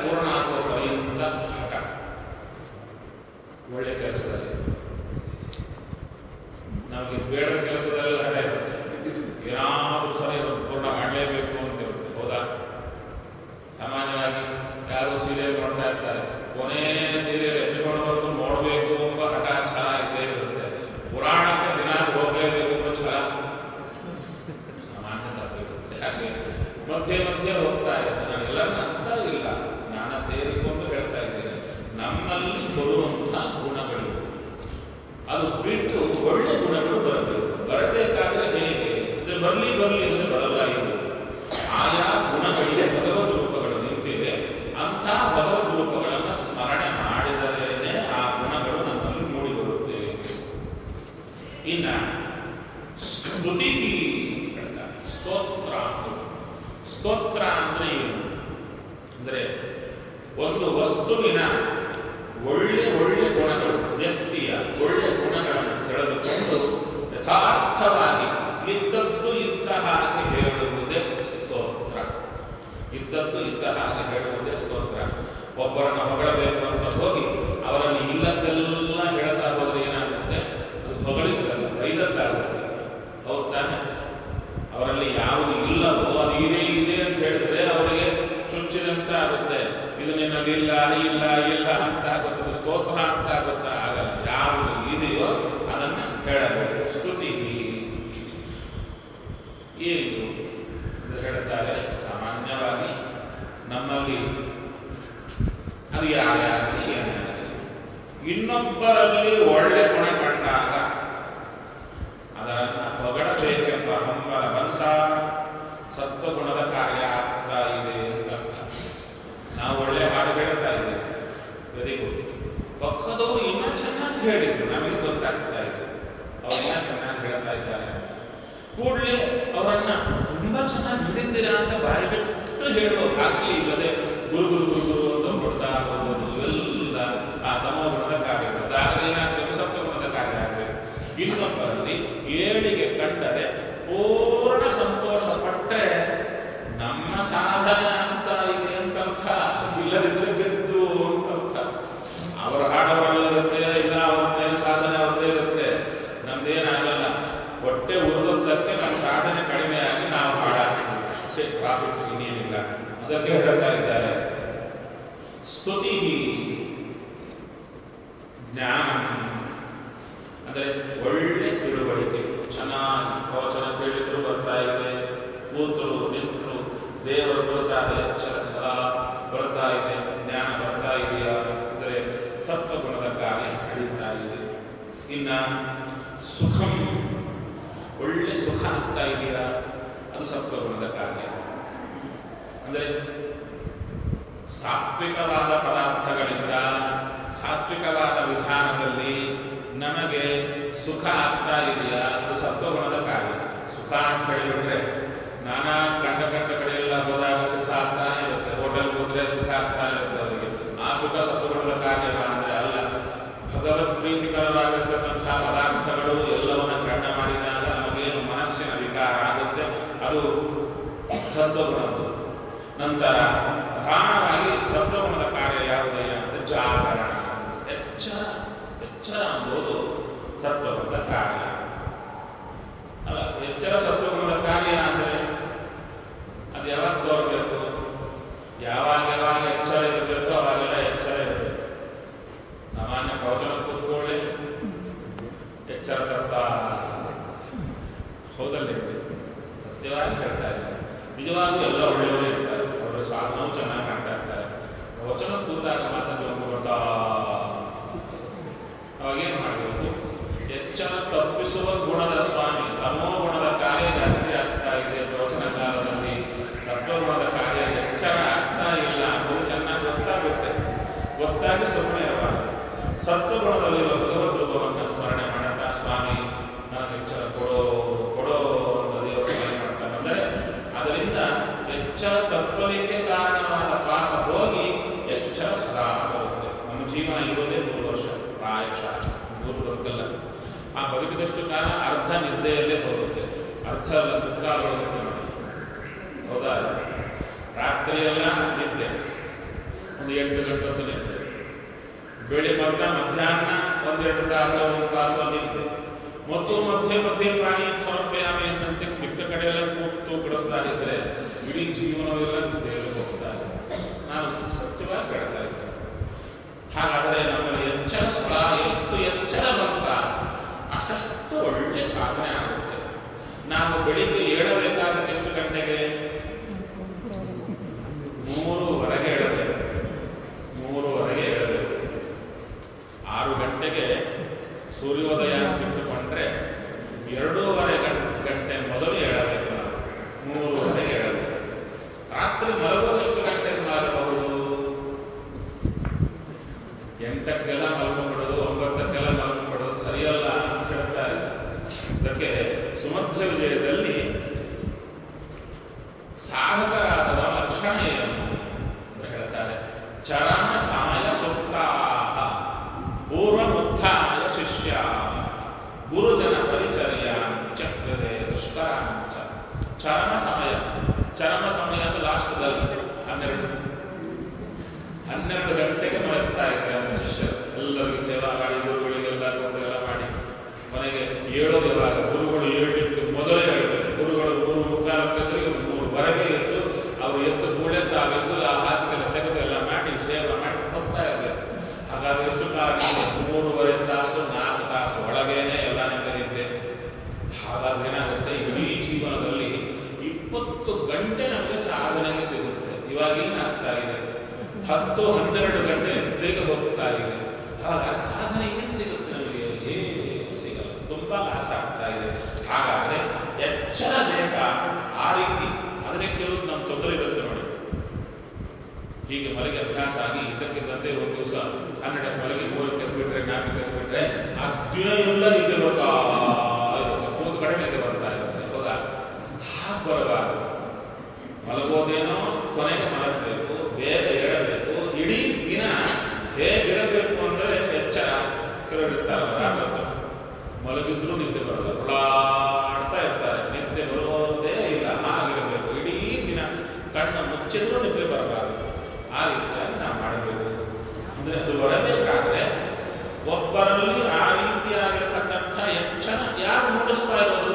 ಸಾಮಾನ್ಯವಾಗಿ ಯಾರು ಸೀರಿಯಲ್ ನೋಡ್ತಾ ಇರ್ತಾರೆ ಕೊನೆ ಸೀರಿಯಲ್ ಎಪಿಸೋಡ್ವರೆಗೂ ನೋಡಬೇಕು ಎಂಬ ಹಠ ಛಲ ಇದ್ದೇ ಇರುತ್ತೆ ಪುರಾಣಕ್ಕೆ ದಿನ ಹೋಗಲೇಬೇಕು ಎಂಬ ಛಲ ಸಾಮಾನ್ಯ ತಪ್ಪಿರುತ್ತೆ ಹಾಗೆ ಮಧ್ಯೆ ಮಧ್ಯೆ ಹೋಗ್ತಾ ಇರುತ್ತೆ ನಾನು ಎಲ್ಲರನ್ನ ಅಂತ ಇಲ್ಲ ನಾನು ಸೇರಿಕೊಂಡು ಹೇಳ್ತಾ ಇದ್ದೇನೆ ನಮ್ಮಲ್ಲಿ ಬರುವಂತಹ ಗುಣಗಳು ಅದು ಬಿಟ್ಟು ಒಳ್ಳೆ ಗುಣಗಳು ಬರಬೇಕು ಬರಬೇಕಾದ್ರೆ ಹೇಗೆ ಇದು ಬರಲಿ ಬರಲಿ ಅಂತ ಬರಲ್ಲ ಇದು ಆಯಾ ಗುಣಗಳಿಗೆ ಭಗವದ್ ರೂಪಗಳು ನಿಂತಿವೆ ಅಂಥ ಭಗವದ್ ರೂಪಗಳನ್ನು ಸ್ಮರಣೆ ಮಾಡಿದರೇನೆ ಆ ಗುಣಗಳು ನಮ್ಮಲ್ಲಿ ಮೂಡಿ ಬರುತ್ತೆ ಇನ್ನ ಸ್ತುತಿ ಹೇಳ್ತಾರೆ. ಸ್ತೋತ್ರ ಸ್ತೋತ್ರ ಅಂದ್ರೆ ಏನು ಅಂದ್ರೆ ಒಂದು ವಸ್ತುವಿನ ಒಳ್ಳೆ ಒಳ್ಳೆ ಗುಣಗಳು ವ್ಯಕ್ತಿಯ ಒಳ್ಳೆ ಗುಣಗಳನ್ನು ತಿಳಿದುಕೊಂಡು ಯಥಾರ್ಥವಾಗಿ ಇದ್ದದ್ದು ಇದ್ದ ಹಾಗೆ ಹೇಳುವುದೇ ಸ್ತೋತ್ರ ಇದ್ದದ್ದು ಇದ್ದ ಹಾಗೆ ಹೇಳುವುದೇ ಸ್ತೋತ್ರ ಒಬ್ಬರನ್ನು ಹೊಗಳಬೇಕು ಅಂತ ಹೋಗಿ ಅವರಲ್ಲಿ ಇಲ್ಲದ್ದೆಲ್ಲ ಹೇಳ್ತಾ ಹೋದ್ರೆ ಏನಾಗುತ್ತೆ ಅದು ಹೊಗಳಿದ್ದಲ್ಲ ಬೈದದ್ದಾಗುತ್ತೆ ಹೌದು ತಾನೆ ಅವರಲ್ಲಿ ಯಾವುದು ಇಲ್ಲವೋ ಅದು ಇದೆ ಇದೆ ಅಂತ ಹೇಳಿದ್ರೆ ಅವರಿಗೆ ಚುಚ್ಚಿದಂತ ಆಗುತ್ತೆ ಇದು ನಿನ್ನಲ್ಲಿ ಇಲ್ಲ ಇಲ್ಲ ಇಲ್ಲ ಅಂತ ಆಗುತ್ತೆ ಅದು ಸ್ತೋತ್ರ ಅಂತ ಆಗುತ್ತಾ ಆಗಲ್ಲ ಯಾವುದು ಇದೆಯೋ ಅದನ್ನು ಹೇಳಬೇಕು ಸ್ತುತಿ ಏನು ಎಂದು ಹೇಳುತ್ತಾರೆ ಸಾಮಾನ್ಯವಾಗಿ ನಮ್ಮಲ್ಲಿ ಅದು ಯಾರ್ಯಾಗಲಿ ಏನೇ ಆಗಲಿ ಇನ್ನೊಬ್ಬರಲ್ಲಿ ಒಳ್ಳೆ ಗುಣ ಕಂಡಾಗ ಅದನ್ನು ಹೊಗಳಬೇಕೆಂಬ ಹಂಬಲ ಬಂತ ಸತ್ವಗುಣದ ಕಾರ್ಯ ಆಗ್ತಾ ಇದೆ ಅಂತ ಅರ್ಥ ನಾವು ಒಳ್ಳೆ ಹಾಡು ಹೇಳ್ತಾ ಇದ್ದೇವೆ ವೆರಿ ಗುಡ್ ಪಕ್ಕದವರು ಇನ್ನೂ ಚೆನ್ನಾಗಿ ಹೇಳಿದ್ರು ನಮಗೆ ಗೊತ್ತಾಗ್ತಾ ಇದೆ ಅವ್ರು ಇನ್ನೂ ಚೆನ್ನಾಗಿ ಹೇಳ್ತಾ ಇದ್ದಾರೆ ಕೂಡಲೇ ಅವರನ್ನ ತುಂಬಾ ಚೆನ್ನಾಗಿ ಹಿಡಿತೀರಾ ಅಂತ ಬಾಯಿ ಬಿಟ್ಟು ಹೇಳುವ ಭಾಗ್ಯ ಇಲ್ಲದೆ ಗುರು ಗುರು ಗುರು ಗುರು ಅಂತ ಕೊಡ್ತಾ ಹೋಗೋದು ಇವೆಲ್ಲ ಆ ತಮೋ ಗುಣದ ಕಾರ್ಯ ಆಗದೆ ಏನಾಗಬೇಕು ಸಪ್ತಗುಣದ ಕಾರ್ಯ ಆಗಬೇಕು ಇನ್ನೊಬ್ಬರಲ್ಲಿ ಏಳಿಗೆ ಕಂಡರೆ ಪೂರ್ಣ ಸಂತೋಷ ಪಟ್ಟರೆ ನಮ್ಮ ಸಾಧನೆ ಅಂತ ಇದೆ ಅಂತ ಅರ್ಥ ಇಲ್ಲದಿದ್ರೆ ಗೆದ್ದು ಅಂತ ಅರ್ಥ ಅವರ ಹಾಡವರಲ್ಲೂ ಇರುತ್ತೆ ಇಲ್ಲ ಅವ್ರದ್ದೇ ಸಾಧನೆ ಅವ್ರದ್ದೇ ಇರುತ್ತೆ ನಮ್ದೇನಾಗಲ್ಲ ಹೊಟ್ಟೆ ಉರಿದದ್ದಕ್ಕೆ ನಮ್ಮ ಸಾಧನೆ ಕಡಿಮೆ ಆಗಿ ನಾವು ಹಾಡಾಗ್ತೀವಿ ಅಷ್ಟೇ ಪ್ರಾಫಿಟ್ ಇನ್ನೇನಿಲ್ಲ ಅದಕ್ಕೆ ಹೇಳ್ತಾ ಇದ್ದಾರೆ ಸ್ತುತಿ ಜ್ಞಾನ ಅಂದರೆ ಒಳ್ಳೆ ತಿಳುವಳಿಕೆ ಚೆನ್ನಾಗಿ ಪ್ರವಚನ ಕೇಳಿದ್ರು ಬರ್ತಾ ಇದೆ ಕೂತರು ನಿಂತರು ದೇವರು ಬರ್ತಾ ಇದೆ ಎಚ್ಚರ ಸದಾ ಬರ್ತಾ ಇದೆ ಜ್ಞಾನ ಬರ್ತಾ ಇದೆಯಾ ಅಂದರೆ ಸತ್ವಗುಣದ ಕಾರ್ಯ ನಡೀತಾ ಇದೆ ಇನ್ನ ಸುಖಂ ಒಳ್ಳೆ ಸುಖ ಆಗ್ತಾ ಇದೆಯಾ ಅದು ಸತ್ವಗುಣದ ಕಾರ್ಯ ಅಂದರೆ ಸಾತ್ವಿಕವಾದ ಪದಾರ್ಥಗಳಿಂದ ಸಾತ್ವಿಕವಾದ ವಿಧಾನದಲ್ಲಿ ನಮಗೆ ಸುಖ ಆಗ್ತಾ ಇದೆಯಾ ಅದು ಸತ್ವಗುಣದ ಕಾರ್ಯ ಸುಖ ಅಂತ ಹೇಳಿಬಿಟ್ರೆ ನಾನಾ ಕಂಡ ಕಂಡ ಕಡೆಯೆಲ್ಲ ಹೋದಾಗ ಸುಖ ಆಗ್ತಾನೆ ಇರುತ್ತೆ ಹೋಟೆಲ್ ಹೋದ್ರೆ ಸುಖ ಆಗ್ತಾನೆ ಇರುತ್ತೆ ಅವರಿಗೆ ಆ ಸುಖ ಸತ್ವಗುಣದ ಕಾರ್ಯ ಅಂದರೆ ಅಲ್ಲ ಭಗವತ್ ಪ್ರೀತಿಕರವಾಗಿರ್ತಕ್ಕಂಥ ಪದಾರ್ಥಗಳು ಎಲ್ಲವನ್ನ ಗ್ರಹಣ ಮಾಡಿದಾಗ ನಮಗೇನು ಮನಸ್ಸಿನ ವಿಕಾರ ಆಗುತ್ತೆ ಅದು ಸತ್ವಗುಣದ್ದು ನಂತರ ಪ್ರಧಾನವಾಗಿ ಸತ್ವಗುಣದ ಕಾರ್ಯ ಯಾವುದಯ್ಯ ಅಂದರೆ ಜಾಗರಣ ಎಚ್ಚರ ಎಚ್ಚರ ಎಂಬುದು ಸತ್ವಗುಣದ ಕಾರ್ಯ ಅಲ್ಲ ಎಚ್ಚರ ಸತ್ವಗುಣದ ಕಾರ್ಯ ಅಂದರೆ ಅದು ಯಾವಾಗ ತೋರಬೇಕು ಯಾವಾಗ ಯಾವಾಗ ಎಚ್ಚರ ಇರಬೇಕು ಅವಾಗೆಲ್ಲ ಎಚ್ಚರ ಇರಬೇಕು ಸಾಮಾನ್ಯ ಪ್ರವಚನ ಕೂತ್ಕೊಳ್ಳಿ ಎಚ್ಚರ ತರ್ತಾ ಹೌದಲ್ಲೇ ಸತ್ಯವಾಗಿ ಹೇಳ್ತಾ ಇದ್ದಾರೆ ನಿಜವಾಗ್ಲೂ ಎಲ್ಲ ಒಳ್ಳೆಯವರೇ ಇರ್ತಾರೆ ಅವರ ಸಾಧನವು ಚೆನ್ನಾಗಿ ಮಾಡ್ತಾ ಇರ್ತಾರೆ ವಚನ ಕೂತಾಗ ಮಾತ್ರ ಒಂದು ಬರ್ತಾ ಅವಾಗೇನು ಮಾಡಬೇಕು ಎಚ್ಚರ ತಪ್ಪಿಸುವ ಗುಣದ ಸ್ವಾಮಿ ತಮೋ ಗುಣದ ಕಾರ್ಯ ಜಾಸ್ತಿ ಆಗ್ತಾ ಇದೆ ಪ್ರವಚನ ಕಾಲದಲ್ಲಿ ಸತ್ವಗುಣದ ಕಾರ್ಯ ಎಚ್ಚರ ಆಗ್ತಾ ಇಲ್ಲ ಅದು ಚೆನ್ನಾಗಿ ಗೊತ್ತಾಗುತ್ತೆ ಗೊತ್ತಾಗಿ ಸುಮ್ಮನೆ ಇರಬಾರದು ಸತ್ವಗುಣದಲ್ಲಿರುವ ಭಗವದ್ ರೂಪವನ್ನು ಸ್ಮರಣೆ ಮಾಡುತ್ತಾ ಸ್ವಾಮಿ ನನಗೆ ಎಚ್ಚರ ಕೊಡೋ ಕೊಡೋ ಅಂತ ದೇವರು ಸ್ಮರಣೆ ಮಾಡ್ತಾ ಬಂದರೆ ಅದರಿಂದ ಎಚ್ಚರ ತಪ್ಪಲಿಕ್ಕೆ ಕಾರಣವಾದ ಪಾಪ ಹೋಗಿ ಎಚ್ಚರ ಸದಾ ಬರುತ್ತೆ ನಮ್ಮ ಜೀವನ ಇರೋದೇ ಮೂರು ವರ್ಷ ಪ್ರಾಯಶಃ ಮೂರು ಬದುಕಲ್ಲ ಆ ಬದುಕಿದಷ್ಟು ಕಾಲ ಅರ್ಧ ನಿದ್ದೆಯಲ್ಲೇ ಹೋಗುತ್ತೆ ಅರ್ಧ ಅಲ್ಲ ಮುಕ್ಕಾಲು ಹೋಗುತ್ತೆ ನೋಡಿ ಹೌದಾ ರಾತ್ರಿಯೆಲ್ಲ ನಿದ್ದೆ ಒಂದು ಎಂಟು ಗಂಟೆ ಹೊತ್ತು ನಿದ್ದೆ ಬೆಳಿ ಮಧ್ಯ ಮಧ್ಯಾಹ್ನ ಒಂದೆರಡು ತಾಸು ಒಂದು ತಾಸು ನಿದ್ದೆ ಮತ್ತು ಮಧ್ಯೆ ಮಧ್ಯೆ ಪ್ರಾಣಿ ಸಮರ್ಪಯಾಮಿ ಅಂತ ಸಿಕ್ಕ ಕಡೆ ಎಲ್ಲ ಕೂತು ತೂಕಡಿಸ್ತಾ ಇದ್ರೆ ಇಡೀ ಜೀವನವೆಲ್ಲ ನಿದ್ದೆಯಲ್ಲಿ ಹೋಗ್ತಾ ಇದೆ ಬೆಳಿಗ್ಗೆ ಏಳಬೇಕಾದ ಎಷ್ಟು ಗಂಟೆಗೆ ಮೂರುವರೆಗೆ ಏಳಬೇಕು ಮೂರುವರೆಗೆ ಏಳಬೇಕು ಆರು ಗಂಟೆಗೆ ಸೂರ್ಯೋದಯ ಅಂತ ಇಟ್ಟುಕೊಂಡ್ರೆ ಎರಡೂವರೆ ಗಂ- ಗಂಟೆ ಮೊದಲು ಏಳಬೇಕು ನಾವು ಮೂರುವರೆಗೆ ಏಳಬೇಕು ರಾತ್ರಿ ಮಲಗುವುದು ಎಷ್ಟು ಗಂಟೆಗೆ ಮಲಗಬಹುದು ಎಂಟಕ್ಕೆಲ್ಲ ಮಲ್ಕೊಂಡ್ಬಿಡೋದು ಒಂಬತ್ತಕ್ಕೆಲ್ಲ ಮಲ್ಕೊಂಡ್ಬಿಡೋದು ಸರಿಯಲ್ಲ ಅಂತ ಹೇಳ್ತಾರೆ ಅದಕ್ಕೆ ಸುಮಧ್ಯ ವಿಜಯದಲ್ಲಿ ಸಾಧಕರಾದವ ಲಕ್ಷಣ ಏನು ಅಂತ ಹೇಳ್ತಾರೆ ಚರಣ ಸಮಯ ಸುಪ್ತಾಹ ಪೂರ್ವಮುತ್ಥಾಯ ಶಿಷ್ಯ ಗುರುಜನ ಪರಿಚರ್ಯ ಚಕ್ಷದೆ ದುಷ್ಕರಾಂಚ ಚರಣ ಸಮಯ ಚರಮ ಸಮಯ ಅದು ಲಾಸ್ಟ್ದಲ್ಲಿ ಹನ್ನೆರಡು ಹನ್ನೆರಡು ಗಂಟೆಗೆ ಮಲಗ್ತಾ ಇದ್ದಾರೆ ನಮ್ಮ ಶಿಷ್ಯರು ಎಲ್ಲರಿಗೂ ಸೇವಾ ಮಾಡಿ ಗುರುಗಳಿಗೆಲ್ಲ ಕೊಟ್ಟು ಎಲ್ಲ ಮಾಡಿ ಮನೆಗೆ ಏಳೋದು ಯಾವಾಗ ಗುರುಗಳು ಏಳಲಿಕ್ಕೆ ಮೊದಲೇ ಹೇಳಬೇಕು ಗುರುಗಳು ಮೂರು ಮುಕ್ಕಾಲಕ್ಕೆ ಇವರು ಮೂರುವರೆಗೆ ಇದ್ದು ಅವರು ಎದ್ದು ಮೂಳೆತ್ತಾಗಬೇಕು ಆ ಹಾಸಿಗೆಲ್ಲ ತೆಗೆದು ಎಲ್ಲ ಮಾಡಿ ಸೇವೆ ಮಾಡಿ ಹೋಗ್ತಾ ಇರಬೇಕು ಹಾಗಾಗಿ ಎಷ್ಟು ಕಾಲ ನಿಮಗೆ ಮೂರುವರೆ ತಾಸು ನಾಲ್ಕು ತಾಸು ಒಳಗೇನೆ ಎಲ್ಲ ನಿಮಗೆ ಹಾಗಾದ್ರೆ ಏನಾಗುತ್ತೆ ಇಡೀ ಜೀವನದಲ್ಲಿ ಇಪ್ಪತ್ತು ಗಂಟೆ ನಮಗೆ ಸಾಧನೆಗೆ ಸಿಗುತ್ತೆ ಇವಾಗ ಏನಾಗ್ತಾ ಇದೆ ಹತ್ತು ಹನ್ನೆರಡು ಗಂಟೆ ನಿದ್ದೆಗೆ ಹೋಗ್ತಾ ಇದೆ ಹಾಗಾದ್ರೆ ಸಾಧನೆ ಏನು ಸಿಗುತ್ತೆ ನಮಗೆ ಏನು ಸಿಗಲ್ಲ ತುಂಬಾ ಲಾಸ್ ಆಗ್ತಾ ಇದೆ ಹಾಗಾದ್ರೆ ಎಚ್ಚರ ಬೇಕಾ ಆ ರೀತಿ ಅದನ್ನೇ ಕೆಲವು ನಮ್ಮ ತೊಂದರೆ ಇರುತ್ತೆ ನೋಡಿ ಹೀಗೆ ಮಲಗಿ ಅಭ್ಯಾಸ ಆಗಿ ಇದ್ದಕ್ಕಿದ್ದಂತೆ ಒಂದು ದಿವಸ ಹನ್ನೆರಡು ಮಲಗಿ ಮೂರಕ್ಕೆ ಎದ್ಬಿಟ್ರೆ ನಾಲ್ಕಕ್ಕೆ ಎದ್ಬಿಟ್ರೆ ಆ ದಿನ ಎಲ್ಲ ನಿದ್ದೆ ಬರ್ತಾ ಇರುತ್ತೆ ಮೂರು ಕಡೆ ನಿದ್ದೆ ಬರ್ತಾ ಇರುತ್ತೆ ಹೌದಾ ಹಾಗೆ ಬರಬಾರ್ದು ಮಲಗೋದೇನೋ ಕೊನೆಗೆ ಮಲಗಬೇಕು ಬೇಗ ಏಳಬೇಕು ಇಡೀ ದಿನ ಹೇಗಿರಬೇಕು ಅಂದರೆ ಎಚ್ಚರ ಕೆಲವರು ಇರ್ತಾರಲ್ಲ ರಾತ್ರಿ ಹೊತ್ತು ಮಲಗಿದ್ರು ನಿದ್ದೆ ಬರಲ್ಲ ಉಳಾಡ್ತಾ ಇರ್ತಾರೆ ನಿದ್ದೆ ಬರೋದೇ ಇಲ್ಲ ಹಾಗಿರಬೇಕು ಇಡೀ ದಿನ ಕಣ್ಣು ಮುಚ್ಚಿದ್ರು ನಿದ್ದೆ ಬರಬಾರದು ಆ ರೀತಿಯಾಗಿ ನಾವು ಮಾಡಬೇಕು ಅಂದರೆ ಅದು ಬರಬೇಕಾದ್ರೆ ಒಬ್ಬರಲ್ಲಿ ಆ ರೀತಿಯಾಗಿರತಕ್ಕಂಥ ಎಚ್ಚರ ಯಾರು ಮೂಡಿಸ್ತಾ ಇರೋದು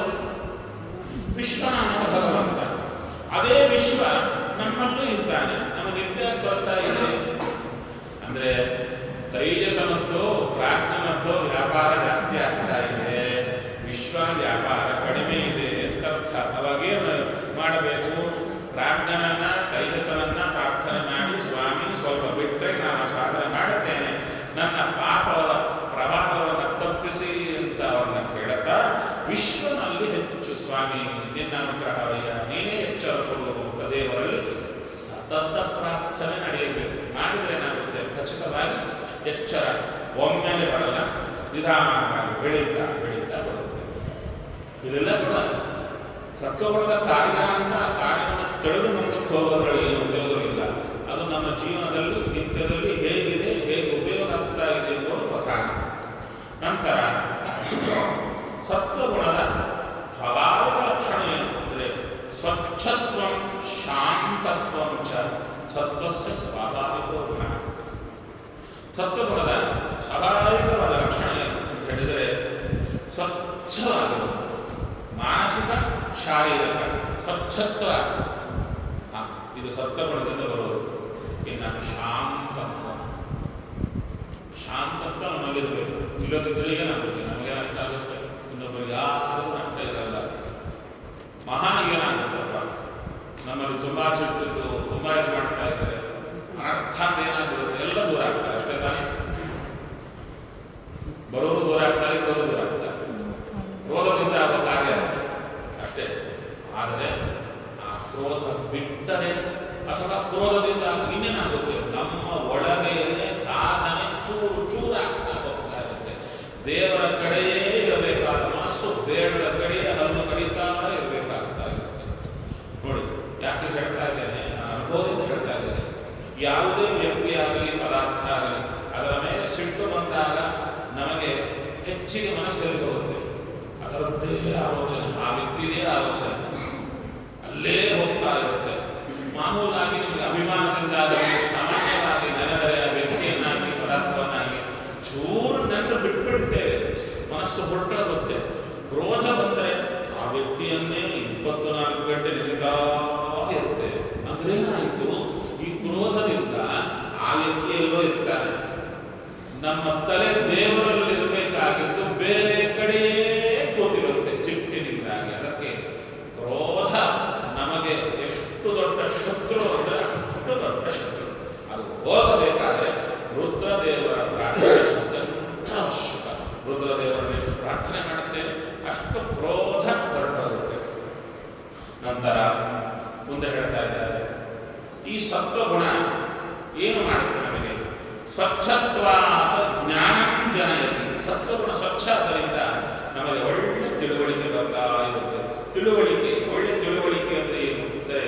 ವಿಶ್ವನಾಮ ಭಗವಂತ ಅದೇ ವಿಶ್ವ ನಮ್ಮಲ್ಲೂ ಇದ್ದಾನೆ ನಮ್ಮ ನಿತ್ಯ ಬರ್ತಾ ಇದೆ ಅಂದ್ರೆ ತೈಜಸನದ್ದು ಪ್ರಾಜ್ಞನದ್ದು ವ್ಯಾಪಾರ ಜಾಸ್ತಿ ಆಗ್ತಾ ಇದೆ ವಿಶ್ವ ವ್ಯಾಪಾರ ಕಡಿಮೆ ಇದೆ ಅಂತ ಅರ್ಥ ಅವಾಗೇನು ಮಾಡಬೇಕು ಪ್ರಾಜ್ಞನನ್ನ ತೈಜಸನನ್ನ ಪ್ರಾರ್ಥನೆ ಮಾಡಿ ಸ್ವಾಮಿ ಸ್ವಲ್ಪ ಬಿಟ್ಟರೆ ನಾನು ಸಾಧನೆ ಮಾಡುತ್ತೇನೆ ನನ್ನ ಪಾಪದ ಪ್ರಭಾವವನ್ನು ತಪ್ಪಿಸಿ ಅಂತ ಅವ್ರನ್ನ ಕೇಳುತ್ತಾ ವಿಶ್ವನಲ್ಲಿ ಹೆಚ್ಚು ಸ್ವಾಮಿ ನಿನ್ನ ಅನುಗ್ರಹವಯ್ಯ ನೀನೇ ಎಚ್ಚರ ಕೊಡುವ ದೇವರಲ್ಲಿ ಸತತ ಪ್ರಾರ್ಥನೆ ನಡೆಯಬೇಕು ಮಾಡಿದರೆ ಏನಾಗುತ್ತೆ ಖಚಿತವಾಗಿ ಎಚ್ಚರ ಒಮ್ಮೆಲೆ ಬರಲ್ಲ ನಿಧಾನವಾಗಿ ಬೆಳೀತಾ ಬೆಳೀತಾ ಬರುತ್ತೆ ಇದೆಲ್ಲ ಕೂಡ ಸತ್ವಗುಣದ ಕಾರ್ಯ ಅಂತ ಆ ಕಾರ್ಯವನ್ನು ತಿಳಿದು ಮುಂದಕ್ಕೆ ಹೋಗೋದ್ರಲ್ಲಿ ಏನು ಉಪಯೋಗವಿಲ್ಲ ಅದು ನಮ್ಮ ಜೀವನದಲ್ಲಿ ನಿತ್ಯದಲ್ಲಿ ಹೇಗಿದೆ ಹೇಗೆ ಉಪಯೋಗ ಆಗ್ತಾ ಇದೆ ಎಂಬುದು ಪ್ರಧಾನ ನಂತರ ಸತ್ವಗುಣದ ಸ್ವಾಭಾವಿಕ ಲಕ್ಷಣ ಏನು ಅಂದರೆ ಸ್ವಚ್ಛತ್ವಂ ಶಾಂತತ್ವಂ ಚ ಸತ್ವಸ್ಯ ಸ್ವಾಭಾವಿಕ ಗುಣ ಸತ್ವಗುಣದ ಸ್ವಾಭಾವಿಕವಾದ ಲಕ್ಷಣ ಏನು ಅಂತ ಹೇಳಿದರೆ ಸ್ವಚ್ಛವಾಗಿದೆ ಮಾನಸಿಕ ಶಾರೀರಿಕ ಸ್ವಚ್ಛತ್ವ ಆ, ಇದು ಸತ್ವಗುಣದಿಂದ ಬರುವುದು ಇನ್ನು ಶಾಂತತ್ವ ಶಾಂತತ್ವ ನಮ್ಮಲ್ಲಿರಬೇಕು ಇಲ್ಲದಿದ್ದರೆ ಏನಾಗುತ್ತೆ ನಮಗೆ ನಷ್ಟ ಆಗುತ್ತೆ ಇನ್ನೊಬ್ಬರಿಗೆ ಯಾರಿಗೂ ನಷ್ಟ ಇರಲ್ಲ ಮಹಾ ಏನಾಗುತ್ತಪ್ಪ ನಮ್ಮಲ್ಲಿ ತುಂಬಾ ಸಿಟ್ಟಿದ್ದು ತುಂಬಾ ಇದು ಮಾಡ್ತಾ ಇದ್ದಾರೆ ಅನರ್ಥ ಅಂತ ಏನಾಗ್ಬಿಡುತ್ತೆ ಎಲ್ಲ ದೂರ ಆಗ್ತಾರೆ ಅಷ್ಟೇ ತಾನೇ ಬರೋರು ದೂರ ಆಗ್ತಾರೆ ಇರೋರು ದೂರ ಆಗ್ತಾರೆ ಕ್ರೋಧದಿಂದ ಆಗೋ ಕಾರ್ಯ ಅದು. ಅಷ್ಟೇ ಆದರೆ ಆ ಕ್ರೋಧ ಬಿಟ್ಟರೆ ಅಥವಾ ಕ್ರೋಧದಿಂದ ಇನ್ನೇನಾಗುತ್ತೆ ನಮ್ಮ ಒಳಗೇನೆ ಸಾಧನೆ ಚೂರು ಚೂರಾಗ್ತಾ ಹೋಗ್ತಾ ಇರುತ್ತೆ ದೇವರ ಕಡೆಯೇ ಇರಬೇಕಾದ ಮನಸ್ಸು ಬೇಡದ ಕಡೆಯೇ ಹಲ್ಲು ಕಡಿತಾ ಇರಬೇಕಾಗ್ತಾ ಇರುತ್ತೆ ನೋಡಿ ಯಾಕೆ ಹೇಳ್ತಾ ಇದ್ದೇನೆ ನಾನು ಅನುಭವದಿಂದ ಹೇಳ್ತಾ ಇದ್ದೇನೆ ಯಾವುದೇ ವ್ಯಕ್ತಿ ಆಗಲಿ ಪದಾರ್ಥ ಆಗಲಿ ಅದರ ಮೇಲೆ ಸಿಟ್ಟು ಬಂದಾಗ ನಮಗೆ ಹೆಚ್ಚಿಗೆ ಮನಸ್ಸಲ್ಲಿ ಹೋಗುತ್ತೆ ಅದರದ್ದೇ ಆಲೋಚನೆ ಆ ವ್ಯಕ್ತಿದೇ ಆಲೋಚನೆ ಅಲ್ಲೇ ಹೋಗ್ತಾ ಇರುತ್ತೆ ಮಾಮೂಲಾಗಿ ನಿಮಗೆ ಅಭಿಮಾನದಿಂದಾಗಲಿ ಸಾಮಾನ್ಯವಾಗಿ ನೆನೆದರೆ ಆ ವ್ಯಕ್ತಿಯನ್ನಾಗಿ ಪದಾರ್ಥವನ್ನಾಗಿ ಚೂರು ನೆನೆದು ಬಿಟ್ಬಿಡ್ತೇವೆ ಮನಸ್ಸು ಹೊರಟೋಗುತ್ತೆ ಕ್ರೋಧ ಬಂದರೆ ಆ ವ್ಯಕ್ತಿಯನ್ನೇ ಇಪ್ಪತ್ತು ನಾಲ್ಕು ಗಂಟೆ ನೆನೆತಾ ಇರುತ್ತೆ ಅಂದ್ರೆ ಏನಾಯಿತು ಈ ಕ್ರೋಧದಿಂದ ಆ ವ್ಯಕ್ತಿಯಲ್ಲೋ ಇರ್ತಾನೆ ನಮ್ಮ ತಲೆ ದೇವರಲ್ಲಿರಬೇಕಾಗಿದ್ದು ಬೇರೆ ಕಡೆಯೇ ಕೂತಿರುತ್ತೆ ಸಿಟ್ಟಿನಿಂದಾಗಿ ಅದಕ್ಕೆ ಹೋಗಬೇಕಾದ್ರೆ ರುದ್ರದೇವರ ಪ್ರಾರ್ಥನೆ ಅತ್ಯಂತ ಅವಶ್ಯಕ ರುದ್ರದೇವರನ್ನು ಎಷ್ಟು ಪ್ರಾರ್ಥನೆ ಮಾಡುತ್ತೇವೆ ಅಷ್ಟು ಕ್ರೋಧ ಹೊರಟೋಗುತ್ತೆ ನಂತರ ಮುಂದೆ ಹೇಳ್ತಾ ಇದ್ದಾರೆ ಈ ಸತ್ವಗುಣ ಏನು ಮಾಡುತ್ತೆ ನಮಗೆ ಸ್ವಚ್ಛತ್ವ ಜ್ಞಾನ ಜನಯತಿ ಸತ್ವಗುಣ ಸ್ವಚ್ಛ ಆದ್ದರಿಂದ ನಮಗೆ ಒಳ್ಳೆ ತಿಳುವಳಿಕೆ ಬರ್ತಾ ಇರುತ್ತೆ ತಿಳುವಳಿಕೆ ಒಳ್ಳೆ ತಿಳುವಳಿಕೆ ಅಂದರೆ ಏನು ಅಂದರೆ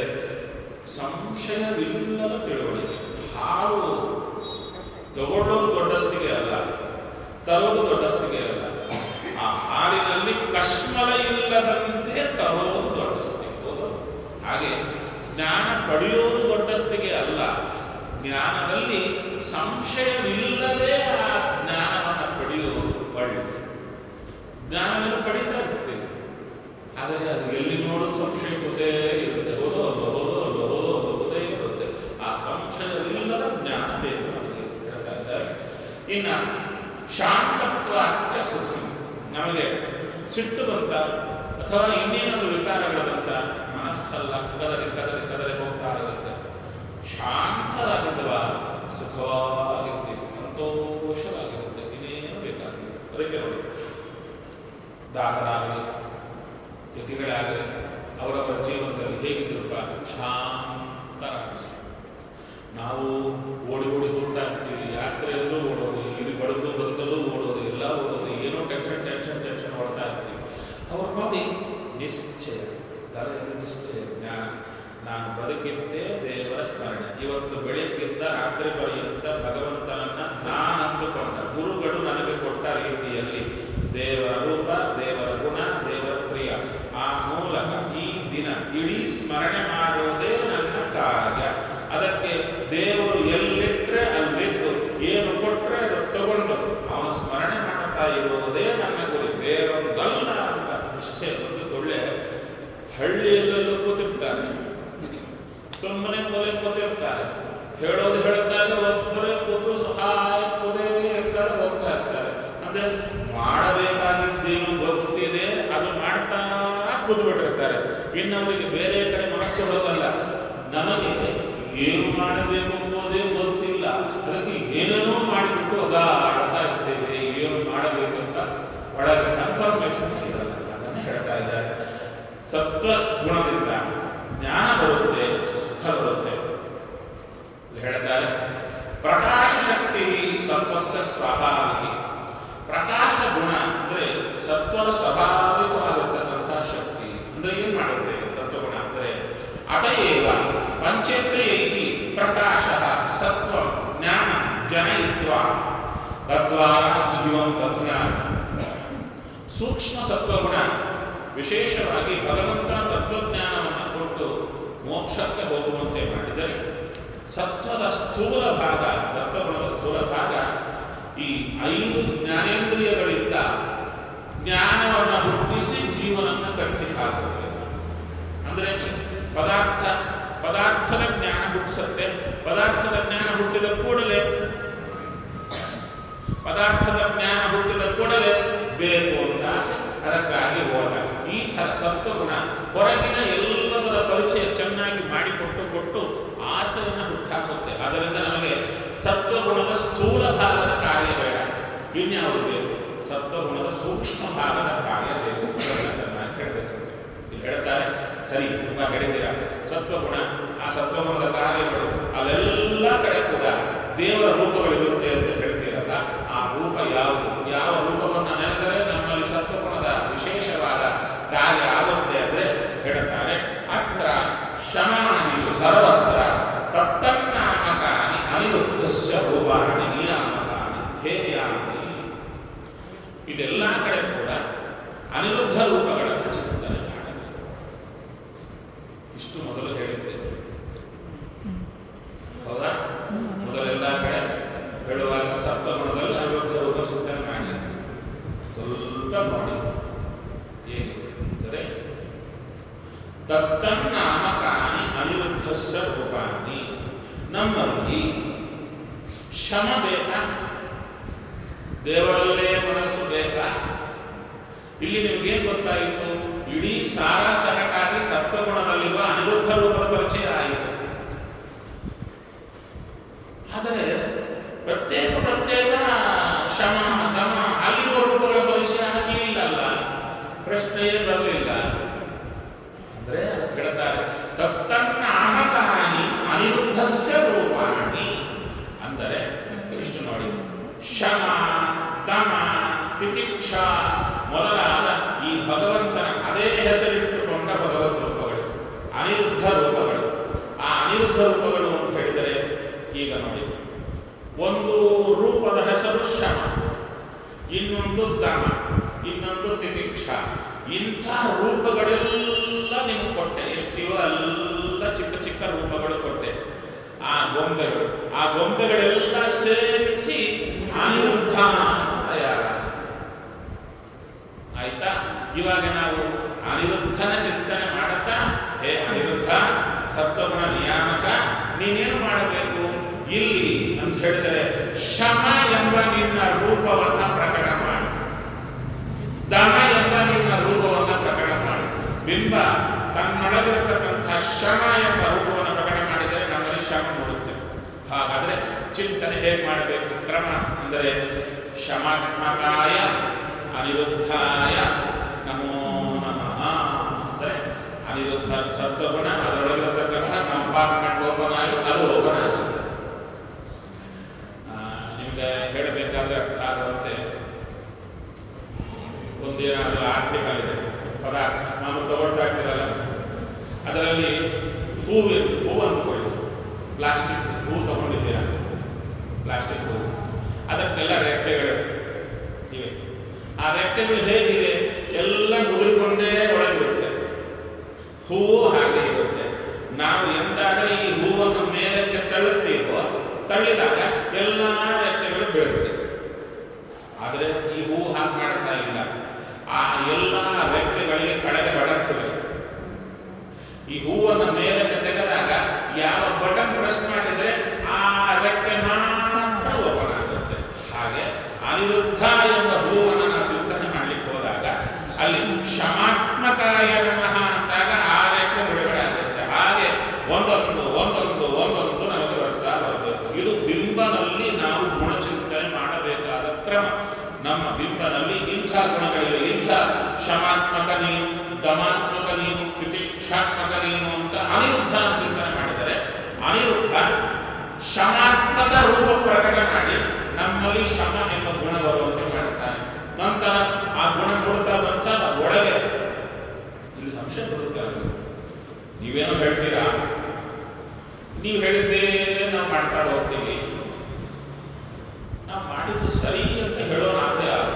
ಸಂಶಯವಿಲ್ಲದ ತಿಳುವಳಿಕೆ ಹಾಲು ತಗೊಳ್ಳೋದು ದೊಡ್ಡಸ್ತಿಗೆ ಅಲ್ಲ ತರೋದು ದೊಡ್ಡಸ್ತಿಗೆ ಅಲ್ಲ ಆ ಹಾಲಿನಲ್ಲಿ ಕಶ್ಮಲ ಇಲ್ಲದಂತೆ ತರೋದು ದೊಡ್ಡಸ್ತಿಗೆ ಹೌದು ಹಾಗೆ ಜ್ಞಾನ ಪಡೆಯೋದು ದೊಡ್ಡಸ್ತಿಗೆ ಅಲ್ಲ ಜ್ಞಾನದಲ್ಲಿ ಸಂಶಯವಿಲ್ಲದೆ ಆ ಜ್ಞಾನವನ್ನು ಪಡೆಯುವುದು ಒಳ್ಳೆ ಜ್ಞಾನವನ್ನು ಪಡಿತಾ ಇರ್ತೀವಿ ಆದರೆ ಅದು ಎಲ್ಲಿ ನೋಡೋದು ಸಂಶಯ ಗೊತ್ತೇ ಇರುತ್ತೆ ಹೌದೋ ಅಲ್ವೋ ಹೌದೋ ಅಲ್ವೋ ಹೌದೋ ಅಲ್ವೋ ಗೊತ್ತೇ ಇರುತ್ತೆ ಆ ಸಂಶಯವಿಲ್ಲದ ಜ್ಞಾನ ಬೇಕು ನಮಗೆ ಹೇಳ್ತಾ ಇದ್ದಾರೆ ಇನ್ನು ಶಾಂತತ್ವ ಅಚ್ಚ ಸುಖಿ ನಮಗೆ ಸಿಟ್ಟು ಬಂತ ಅಥವಾ ಇನ್ನೇನಾದರೂ ವಿಕಾರಗಳು ಬಂತ ಮನಸ್ಸಲ್ಲ ಕದಲಿ ಕದಲಿ ಕದಲಿ ಹೋಗ್ತಾ ಇರುತ್ತೆ ಶಾಂತರಾಗಿರುವ ಸುಖವಾಗಿರ್ತೀವಿ ಸಂತೋಷವಾಗಿರುತ್ತೆ ಇನ್ನೇನು ಬೇಕಾಗಿಲ್ಲ ಅದಕ್ಕೆ ನೋಡಿ ದಾಸರಾಗಲಿ ಯತಿಗಳಾಗಲಿ ಅವರವರ ಜೀವನದಲ್ಲಿ ಹೇಗಿದ್ರಪ್ಪ ಶಾಂತರಾಗ ನಾವು ಓಡಿ ಓಡಿ ಹೋಗ್ತಾ ಇರ್ತೀವಿ ಯಾತ್ರೆಯಲ್ಲೂ ಓಡೋದು ಇಲ್ಲಿ ಬದುಕು ಬದುಕಲ್ಲೂ ಓಡೋದು ಎಲ್ಲ ಓಡೋದು ಏನೋ ಟೆನ್ಷನ್ ಟೆನ್ಷನ್ ಟೆನ್ಷನ್ ಓಡ್ತಾ ಇರ್ತೀವಿ ಅವ್ರು ನೋಡಿ ನಿಶ್ಚಯ ತಲೆಯಲ್ಲಿ ನಿಶ್ಚಯ ಜ್ಞಾನ ನಾನು ಬದುಕಿದ್ದೇ ದೇವರ ಸ್ಮರಣೆ ಇವತ್ತು ಬೆಳಗ್ಗಿಂದ ರಾತ್ರಿ ಪರ್ಯಂತ ಭಗವಂತನನ್ನ ನಾನು ಅಂದುಕೊಂಡ ಗುರುಗಳು ನನಗೆ ಕೊಟ್ಟ ರೀತಿಯಲ್ಲಿ ದೇವರ ರೂಪ ದೇವರ ಗುಣ ದೇವರ ಕ್ರಿಯ ಆ ಮೂಲಕ ಈ ದಿನ ಇಡೀ ಸ್ಮರಣೆ ಮಾಡುವುದೇ ನನ್ನ ಕಾರ್ಯ ಅದಕ್ಕೆ ದೇವರು ಎಲ್ಲಿಟ್ರೆ ಅಲ್ಲಿದ್ದು ಏನು ಕೊಟ್ಟರೆ ಅದು ತಗೊಂಡು ಅವನು ಸ್ಮರಣೆ ಮಾಡ್ತಾ ಇರುವುದೇ ನನ್ನ ಗುರಿ ಬೇರೊಂದಲ್ಲ ಅಂತ ನಿಶ್ಚಯ ಒಂದು ಒಳ್ಳೆ ಹಳ್ಳಿಯಲ್ಲೆಲ್ಲೂ ಕೂತಿರ್ತಾರೆ ಸುಮ್ಮನೆ ಮೂಲೆ ಕೂತಿರ್ತಾರೆ ಹೇಳೋದು ಹೇಳ್ತಾರೆ ಒಬ್ಬರೇ ಕೂತು ಸಹಾಯ ಕೂದೇ ಇರ್ತಾರೆ ಹೋಗ್ತಾ ಇರ್ತಾರೆ ಅಂದ್ರೆ ಮಾಡಬೇಕಾಗಿದ್ದೇನು ಗೊತ್ತಿದೆ ಅದು ಮಾಡ್ತಾ ಕೂತ್ಬಿಟ್ಟಿರ್ತಾರೆ ಇನ್ನವರಿಗೆ ಬೇರೆ ಕಡೆ ಮನಸ್ಸು ಹೋಗಲ್ಲ ನಮಗೆ ಏನು ಮಾಡಬೇಕು ಅನ್ನೋದೇ ಗೊತ್ತಿಲ್ಲ ಅದಕ್ಕೆ ಏನೇನೋ ಮಾಡಿಬಿಟ್ಟು ಒದಾಡ್ತಾ ಇರ್ತೇವೆ ಏನು ಮಾಡಬೇಕು ಅಂತ ಒಳಗೆ ಕನ್ಫರ್ಮೇಶನ್ ಇರಲ್ಲ ಅದನ್ನು ಹೇಳ್ತಾ ಇದ್ದಾರೆ ಸತ್ವ ಗುಣದಿಂದ ಜ್ಞಾನ ಬರುತ್ತೆ ಸುಖ ಬರುತ್ತೆ ಇಲ್ಲಿ ಹೇಳ್ತಾರೆ ಪ್ರಕಾಶ ಶಕ್ತಿ ಸತ್ವಸ್ಯ ಸ್ವಾಭಾವಿಕ ಪ್ರಕಾಶ ಗುಣ ಅಂದ್ರೆ ಸತ್ವದ ಸ್ವಾಭಾವಿಕವಾಗಿರ್ತಕ್ಕಂತಹ ಶಕ್ತಿ ಅಂದ್ರೆ ಏನ್ ಮಾಡುತ್ತೆ ಸತ್ವಗುಣ ಅಂದ್ರೆ ಅತಯೇವ ಪಂಚೇಂದ್ರಿಯೈ ಪ್ರಕಾಶ ಸತ್ವ ಜ್ಞಾನ ಜನಯಿತ್ವ ತದ್ವಾರ ಜೀವಂ ಬಧ್ನಾತಿ ಸೂಕ್ಷ್ಮ ಸತ್ವಗುಣ ವಿಶೇಷವಾಗಿ ಭಗವಂತನ ತತ್ವಜ್ಞಾನವನ್ನು ಕೊಟ್ಟು ಮೋಕ್ಷಕ್ಕೆ ಹೋಗುವಂತೆ ಮಾಡಿದರೆ ಸತ್ವದ ಸ್ಥೂಲ ಭಾಗ ತತ್ವಗುಣದ ಸ್ಥೂಲ ಭಾಗ ಈ ಐದು ಜ್ಞಾನೇಂದ್ರಿಯಗಳಿಂದ ಜ್ಞಾನವನ್ನು ಹುಟ್ಟಿಸಿ ಜೀವನವನ್ನು ಕಟ್ಟಿ ಹಾಕುತ್ತೆ ಅಂದರೆ ಪದಾರ್ಥ ಪದಾರ್ಥದ ಜ್ಞಾನ ಹುಟ್ಟಿಸುತ್ತೆ ಪದಾರ್ಥದ ಜ್ಞಾನ ಹುಟ್ಟಿದ ಕೂಡಲೇ ಪದಾರ್ಥದ ಜ್ಞಾನ ಹುಟ್ಟಿದ ಕೂಡಲೇ ಬೇಕು ಅಂತ ಆಸೆ ಅದಕ್ಕಾಗಿ ಓಟ ಈ ಥರ ಸತ್ವಗುಣ ಹೊರಗಿನ ಎಲ್ಲದರ ಪರಿಚಯ ಚೆನ್ನಾಗಿ ಮಾಡಿಕೊಟ್ಟು ಕೊಟ್ಟು ಆಸೆಯನ್ನು ಹುಟ್ಟಾಕುತ್ತೆ ಅದರಿಂದ ನಮಗೆ ಸತ್ವಗುಣದ ಸ್ಥೂಲ ಭಾಗದ ಕಾರ್ಯ ಬೇಡ ಇನ್ಯಾವುದು ಬೇಕು ಸತ್ವಗುಣದ ಸೂಕ್ಷ್ಮ ಭಾಗದ ಕಾರ್ಯ ಬೇಕು ಅದನ್ನ ಚೆನ್ನಾಗಿ ಹೇಳಬೇಕು ಇಲ್ಲಿ ಹೇಳ್ತಾರೆ ಸರಿ ತುಂಬಾ ಹೇಳಿದ್ದೀರಾ ಸತ್ವಗುಣ ಆ ಸತ್ವಗುಣದ ಕಾರ್ಯಗಳು ಅಲ್ಲೆಲ್ಲ ಕಡೆ ಕೂಡ ದೇವರ ರೂಪಗಳಿರುತ್ತೆ ಅಂತ ಹೇಳ್ತೀರಲ್ಲ ಆ ರೂಪ ಯಾವುದು ಯಾವ ರೂಪವನ್ನು ನೆನೆದರೆ ನಮ್ಮಲ್ಲಿ ಸತ್ವಗುಣದ ವಿಶೇಷವಾದ ಕಾರ್ಯ ಆಗುತ್ತೆ ಅಂದ್ರೆ ಹೇಳ್ತಾರೆ ಅತ್ರ ಶಮಾನಿಷು ಸರ್ವತ್ರ ತತ್ತನ್ನಾಮಕಾನಿ ಅನಿರುದ್ಧಸ್ಯ ರೂಪಾಣಿ ನಿಯಾಮಕಾನಿ ಧ್ಯೇಯಾನಿ ಇದೆಲ್ಲ ಕಡೆ ಕೂಡ ಅನಿರುದ್ಧ ರೂಪಗಳನ್ನು ಚಿಂತನೆ ಮಾಡಬೇಕು ಇಷ್ಟು ಮೊದಲು ಹೇಳಿದ್ದೆ ಹೌದಾ ಮೊದಲೆಲ್ಲ ಕಡೆ ಹೇಳುವಾಗ ಸಪ್ತಗುಣದಲ್ಲಿ ಅನಿರುದ್ಧ ರೂಪ ಚಿಂತನೆ ಮಾಡಿ ಸ್ವಲ್ಪ ಮಾಡಿ ಹೇಗೆ ತತ್ತನ್ನಾಮಕಾನಿ ಅನಿರುದ್ಧಸ್ಯ ರೂಪಾಣಿ ನಮ್ಮಲ್ಲಿ ಶಮ ಬೇಕಾ ದೇವರಲ್ಲೇ ಮನಸ್ಸು ಬೇಕಾ ಇಲ್ಲಿ ನಿಮ್ಗೇನು ಗೊತ್ತಾಯಿತು ಇಡೀ ಸಾರ ಸಗಟಾಗಿ ಸತ್ವಗುಣದಲ್ಲಿರುವ ಅನಿರುದ್ಧ ರೂಪದ ಪರಿಚಯ ಆಯಿತು ಆದರೆ ಪ್ರತ್ಯೇಕ ಪ್ರತ್ಯೇಕ ಶಮ ದಮ ಅಲ್ಲಿರುವ ರೂಪಗಳ ಪರಿಚಯ ಆಗಲಿಲ್ಲಲ್ಲ ಪ್ರಶ್ನೆಯೇ ಬರಲಿಲ್ಲ ಅಂದ್ರೆ ಅದಕ್ಕೆ ಹೇಳ್ತಾರೆ ತತ್ತನ್ನಾಮಕಾನಿ ಅನಿರುದ್ಧಸ್ಯ ರೂಪಾಣಿ ಅಂದರೆ ಇಷ್ಟು ನೋಡಿ ಶಮ ದಮ ತಿತಿಕ್ಷ ಮೊದಲಾದ ಈ ಭಗವಂತನ ಅದೇ ಹೆಸರಿಟ್ಟುಕೊಂಡ ಭಗವದ್ ರೂಪಗಳು ಅನಿರುದ್ಧ ರೂಪಗಳು ಆ ಅನಿರುದ್ಧ ರೂಪಗಳು ಅಂತ ಹೇಳಿದರೆ ಈಗ ನೋಡಿ ಒಂದು ರೂಪದ ಹೆಸರು ಶಮ ಇನ್ನೊಂದು ದಮ ಇನ್ನೊಂದು ತಿತಿಕ್ಷ ಇಂಥ ರೂಪಗಳೆಲ್ಲ ನಿಮ್ಗೆ ಕೊಟ್ಟೆ ಎಷ್ಟಿವೋ ಎಲ್ಲ ಚಿಕ್ಕ ಚಿಕ್ಕ ರೂಪಗಳು ಕೊಟ್ಟೆ ಆ ಗೊಂಬೆಗಳು ಆ ಗೊಂಬೆಗಳೆಲ್ಲ ಸೇರಿಸಿ ಅನಿರುದ್ಧ ಅಂತ ತಯಾರ ಆಯ್ತಾ ಇವಾಗ ನಾವು ಅನಿರುದ್ಧನ ಚಿಂತನೆ ಮಾಡುತ್ತಾ ಹೇ ಅನಿರುದ್ಧ ಸತ್ವಗುಣ ನಿಯಾಮಕ ನೀನೇನು ಮಾಡಬೇಕು ಇಲ್ಲಿ ಅಂತ ಹೇಳಿದರೆ ಶಮ ಎಂಬ ನಿನ್ನ ರೂಪವನ್ನ ಪ್ರಕಟ ಮಾಡಿ ದಮ ಎಂಬ ನಿನ್ನ ರೂಪವನ್ನ ಪ್ರಕಟ ಮಾಡಿ ಬಿಂಬ ತನ್ನೊಳಗಿರತಕ್ಕಂಥ ಶಮ ಎಂಬ ರೂಪವನ್ನು ಪ್ರಕಟ ಮಾಡಿದರೆ ನಮ್ಮಲ್ಲಿ ಶಮ ಮೂಡುತ್ತೆ ಹಾಗಾದ್ರೆ ಚಿಂತನೆ ಹೇಗೆ ಮಾಡಬೇಕು ಕ್ರಮ ಅಂದರೆ ಶಮಾತ್ಮಕಾಯ ಅನಿರುದ್ಧಾಯ ನಮೋ ನಮಃ ಅಂದರೆ ಅನಿರುದ್ಧ ಸತ್ವಗುಣ ಅದರೊಳಗಿರತಕ್ಕಂಥ ಸಂಪಾದಕ ಓಪನ್ ಆಗಿ ಅದು ಓಪನ್ ಆಗುತ್ತೆ ಆ, ನಿಮ್ಗೆ ಹೇಳಬೇಕಾದ್ರೆ ಅರ್ಥ ಆಗುವಂತೆ ಒಂದೇನಾದರೂ ಆರ್ಟಿಕಲ್ ಇದೆ ಪದಾರ್ಥ ನಾವು ತಗೊಳ್ತಾ ಇರ್ತೀರಲ್ಲ ಅದರಲ್ಲಿ ಹೂವು ಹೂವು ಅಂದ್ಕೊಳ್ಳಿ ಪ್ಲಾಸ್ಟಿಕ್ ಹೂವು ತಗೊಂಡಿದ್ದೀರಾ ಪ್ಲಾಸ್ಟಿಕ್ ಹೂವು ಅದಕ್ಕೆಲ್ಲ ರೆಕ್ಕೆಗಳು ಇವೆ ಆ ರೆಕ್ಕೆಗಳು ಹೇಗಿವೆ ಎಲ್ಲ ಮುದುರಿಕೊಂಡೇ ಒಳಗಿರುತ್ತೆ ಹೂವು ಹಾಗೆ ಇರುತ್ತೆ ನಾವು ಎಂದಾದರೆ ಈ ಹೂವನ್ನು ಮೇಲಕ್ಕೆ ತಳ್ಳುತ್ತೀವೋ ತಳ್ಳಿದಾಗ ಎಲ್ಲ ರೆಕ್ಕೆಗಳು ಬೀಳುತ್ತೆ ಆದರೆ ಈ ಹೂವು ಹಾಗೆ ಮಾಡ್ತಾ ಇಲ್ಲ ಆ ಎಲ್ಲ ರೆಕ್ಕೆಗಳಿಗೆ ಕಡೆಗೆ ಬಟನ್ಸ್ ಇವೆ ಈ ಹೂವನ್ನು ಮೇಲಕ್ಕೆ ತೆಗೆದಾಗ ಯಾವ ಬಟನ್ ಪ್ರೆಸ್ ಮಾಡಿದರೆ ಆ ರೆಕ್ಕೆ ಮಾತ್ರ ಓಪನ್ ಆಗುತ್ತೆ ಹಾಗೆ ಅನಿರುದ್ಧ ಎಂಬ ಹೂವನ್ನು ನಾವು ಚಿಂತನೆ ಮಾಡಲಿಕ್ಕೆ ಹೋದಾಗ ಅಲ್ಲಿ ಶಮಾತ್ಮಕಾಯ ನಮಃ ಅಂದಾಗ ಆ ರೆಕ್ಕೆ ಬಿಡುಗಡೆ ಆಗುತ್ತೆ ಹಾಗೆ ಒಂದೊಂದು ಒಂದೊಂದು ಒಂದೊಂದು ನಮಗೆ ಬರ್ತಾ ಬರಬೇಕು ಇದು ಬಿಂಬನಲ್ಲಿ ನಾವು ಗುಣಚಿಂತನೆ ಮಾಡಬೇಕಾದ ಕ್ರಮ ನಮ್ಮ ಬಿಂಬನಲ್ಲಿ ಇಂಥ ಗುಣಗಳಿವೆ ಇಂಥ ಶಮಾತ್ಮಕ ನೀನು ದಮಾತ್ಮಕ ನೀನು ಪ್ರತಿಷ್ಠಾತ್ಮಕ ನೀನು ಅಂತ ಅನಿರುದ್ಧ ಚಿಂತನೆ ಮಾಡಿದರೆ ಅನಿರುದ್ಧ ಶಮಾತ್ಮಕ ರೂಪ ಪ್ರಕಟ ಮಾಡಿ ನಮ್ಮಲ್ಲಿ ಶಮ ಎಂಬ ಗುಣ ಬರುವಂತೆ ಮಾಡುತ್ತಾನೆ ನಂತರ ಆ ಗುಣ ನೋಡ್ತಾ ಬಂತ ಒಳಗೆ ಇಲ್ಲಿ ಸಂಶಯ ಬರುತ್ತೆ ನಮಗೆ ನೀವೇನೋ ಹೇಳ್ತೀರಾ ನೀವು ಹೇಳಿದ್ದೇ ನಾವು ಮಾಡ್ತಾ ಹೋಗ್ತೀವಿ ನಾವು ಮಾಡಿದ್ದು ಸರಿ ಅಂತ ಹೇಳೋಣ ಆದ್ರೆ ಯಾರು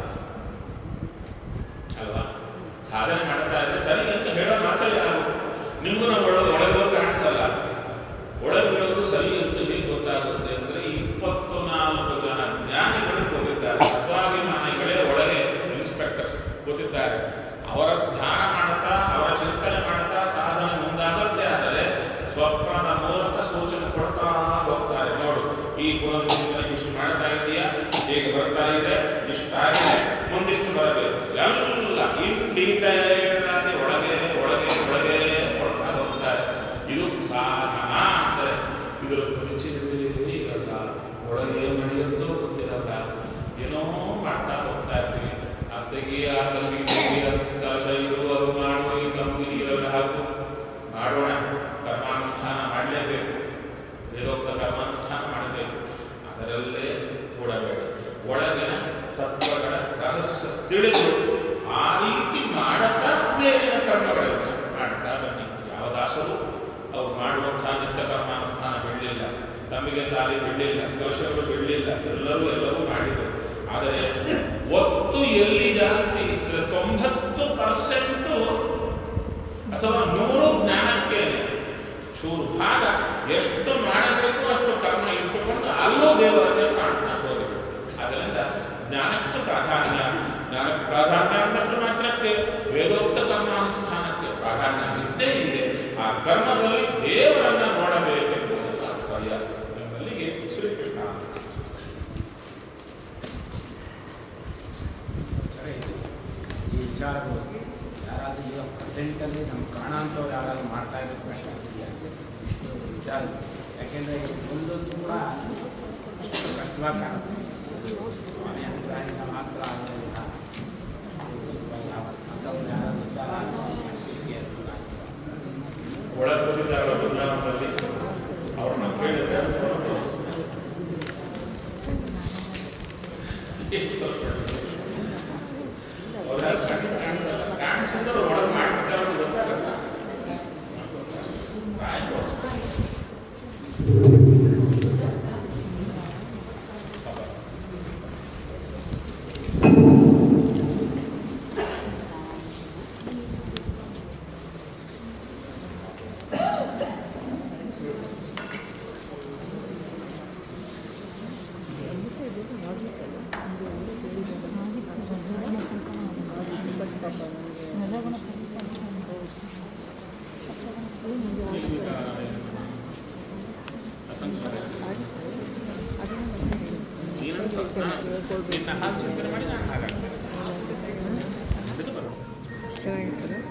ಅಲ್ವಾ ಸಾಧನೆ ಮಾಡ್ತಾ ಇದ್ರೆ ಸರಿ ಅಂತ ಹೇಳೋ ಮಾತ್ರ ಯಾರು ನಿಮಗೂ ನಾವು ಒಳಗೆ ಒಳಗೆ ಕಾಣಿಸಲ್ಲ ಒಳಗಿರೋದು ಸರಿ ಅಂತ ಹೇಗೆ ಗೊತ್ತಾಗುತ್ತೆ ಅಂದ್ರೆ ಇಪ್ಪತ್ತು ನಾಲ್ಕು ಜನ ಜ್ಞಾನಿಗಳು ಗೊತ್ತಿದ್ದಾರೆ ತತ್ವಾಭಿಮಾನಿಗಳೇ ಒಳಗೆ ಇನ್ಸ್ಪೆಕ್ಟರ್ಸ್ ಗೊತ್ತಿದ್ದಾರೆ ಅವರ ಧ್ಯಾನ ಮಾಡುತ್ತಾ ಅವರ ಚಿಂತನೆ ಮಾಡುತ್ತಾ ಸಾಧನೆ ಮುಂದಾಗತ್ತೆ ಆದರೆ ಸ್ವಪ್ನದ ಮೂಲಕ ಸೂಚನೆ ಕೊಡ್ತಾ ಹೋಗ್ತಾರೆ ನೋಡು ಈ ಗುಣದ ಚಿಂತನೆ ಇಷ್ಟು ಮಾಡ್ತಾ ಇದೆಯಾ ಹೇಗೆ ಬರ್ತಾ ಇದೆ ಇಷ್ಟಾಗಿದೆ ಮುಂದಿಷ್ಟು ಬರಬೇಕು ಎಲ್ಲ ಇನ್ ಡೀಟೇಲ್ಡ್ ಆಗಿ ಒಳಗೆ ಒಳಗೆ ಒಳಗೆ ಕೊಡ್ತಾ ಹೋಗ್ತಾರೆ ಇದು ಸಾಧನ ಅಂದರೆ ಇದರ ಪರಿಚಯವೇ ಇರಲ್ಲ ಒಳಗೆ ಏನು ನಡೆಯುತ್ತೋ ಗೊತ್ತಿರಲ್ಲ ಏನೋ ಮಾಡ್ತಾ ಹೋಗ್ತಾ ಇರ್ತೀವಿ ಆ ತೆಗಿಯ ತಂಬಿಗೆ ತೆಗಿಯ ಕಲಶ ಇರು ಅದು ಮಾಡು ಈ ತಂಬಿಗೆ ಇರಲ್ಲ ಹಾಕು ಮಾಡೋಣ ಕರ್ಮಾನುಷ್ಠಾನ ಮಾಡಲೇಬೇಕು ವೇದೋಕ್ತ ಕರ್ಮಾನುಷ್ಠಾನ ಮಾಡಬೇಕು ಅದರಲ್ಲೇ ಕೂಡಬೇಡ ಒಳಗಿನ ತತ್ವಗಳ ರಹಸ್ಯ ತಿಳಿದು ಆ ರೀತಿ ಮಾಡುತ್ತಾ ಮೇಲಿನ ಕರ್ಮಗಳನ್ನು ಮಾಡ್ತಾ ಬನ್ನಿ ಯಾವ ದಾಸರು ಅವ್ರು ಮಾಡುವಂತಹ ನಿತ್ಯ ಕರ್ಮಾನುಷ್ಠಾನ ಬಿಡಲಿಲ್ಲ ತಮಗೆ ದಾರಿ ಬಿಡಲಿಲ್ಲ ಕಲಶಗಳು ಬಿಡಲಿಲ್ಲ ಎಲ್ಲರೂ ಎಲ್ಲವೂ ಮಾಡಿದರು ಆದರೆ ಒತ್ತು ಎಲ್ಲಿ ಜಾಸ್ತಿ ಇದ್ರೆ ತೊಂಬತ್ತು ಪರ್ಸೆಂಟು ಅಥವಾ ನೂರು ಜ್ಞಾನಕ್ಕೇನೆ ಚೂರು ಭಾಗ ಎಷ್ಟು ಮಾಡಬೇಕು ಅಷ್ಟು ಕರ್ಮ ಇಟ್ಟುಕೊಂಡು ಅಲ್ಲೂ ದೇವರನ್ನೇ ಕಾಣ್ತಾ ಹೋಗಬೇಕು ಅದರಿಂದ ಜ್ಞಾನಕ್ಕೆ ಪ್ರಾಧಾನ್ಯ ಜ್ಞಾನಕ್ಕೆ ಪ್ರಾಧಾನ್ಯ ಅಂದಷ್ಟು ಮಾತ್ರಕ್ಕೆ ವೇದೋಕ್ತ ಕರ್ಮಾನುಷ್ಠಾನಕ್ಕೆ ಪ್ರಾಧಾನ್ಯ ಇದ್ದೇ ಇದೆ ಆ ಕರ್ಮದಲ್ಲಿ ದೇವರನ್ನ ನೋಡಬೇಕೆಂಬುದು ತಾತ್ಪರ್ಯ ಎಂಬಲ್ಲಿಗೆ ಶ್ರೀಕೃಷ್ಣ ಸರಿ ಈ ವಿಚಾರಗಳು ಯಾರಾದರೂ ಈಗ ಪ್ರೆಸೆಂಟಲ್ಲಿ ನಮ್ಮ ಕಾಣಾಂಥವ್ರು ಯಾರಾದರೂ ಮಾಡ್ತಾ ಇರೋ ಪ್ರಾಕ್ಟೀಸ್ ಇದೆಯಾ ಇಷ್ಟು ವಿಚಾರ ಯಾಕೆಂದರೆ ಒಂದೊಂದು ಕೂಡ ಇವಾಗ ಕಾಣುತ್ತೆ ಸ್ವಾಮಿ ಅನುಗ್ರಹದಿಂದ ಮಾತ್ರ ಆಗೋದಿಲ್ಲ ಅಂಥವ್ರು ಯಾರು ಇದ್ದಾರ ಶ್ರೀಸಿಗೆ ಅನುಕೂಲ ಆಗ್ತದೆ. ಒಳಗೆ ಹೋಗಿದ್ದಾರಲ್ಲ ಬೃಂದಾವನದಲ್ಲಿ ಅವ್ರನ್ನ ಕೇಳಿದ್ರೆ ಅವ್ರ ಕಣ್ಣಿಗೆ ಕಾಣಿಸಲ್ಲ ಕಾಣಿಸಿದ್ರೆ ಒಳಗೆ ಮಾಡ್ತಾರೆ ಅಂತ ಗೊತ್ತಾಗಲ್ಲ ಆಯ್ತು ಏನಂತ ನಿನ್ನ ಹಾಲು ಚಿಂತನೆ ಮಾಡಿ ನಾನು ಹಾಗಾಗ್ತೇನೆ ಚೆನ್ನಾಗಿರ್ತದೆ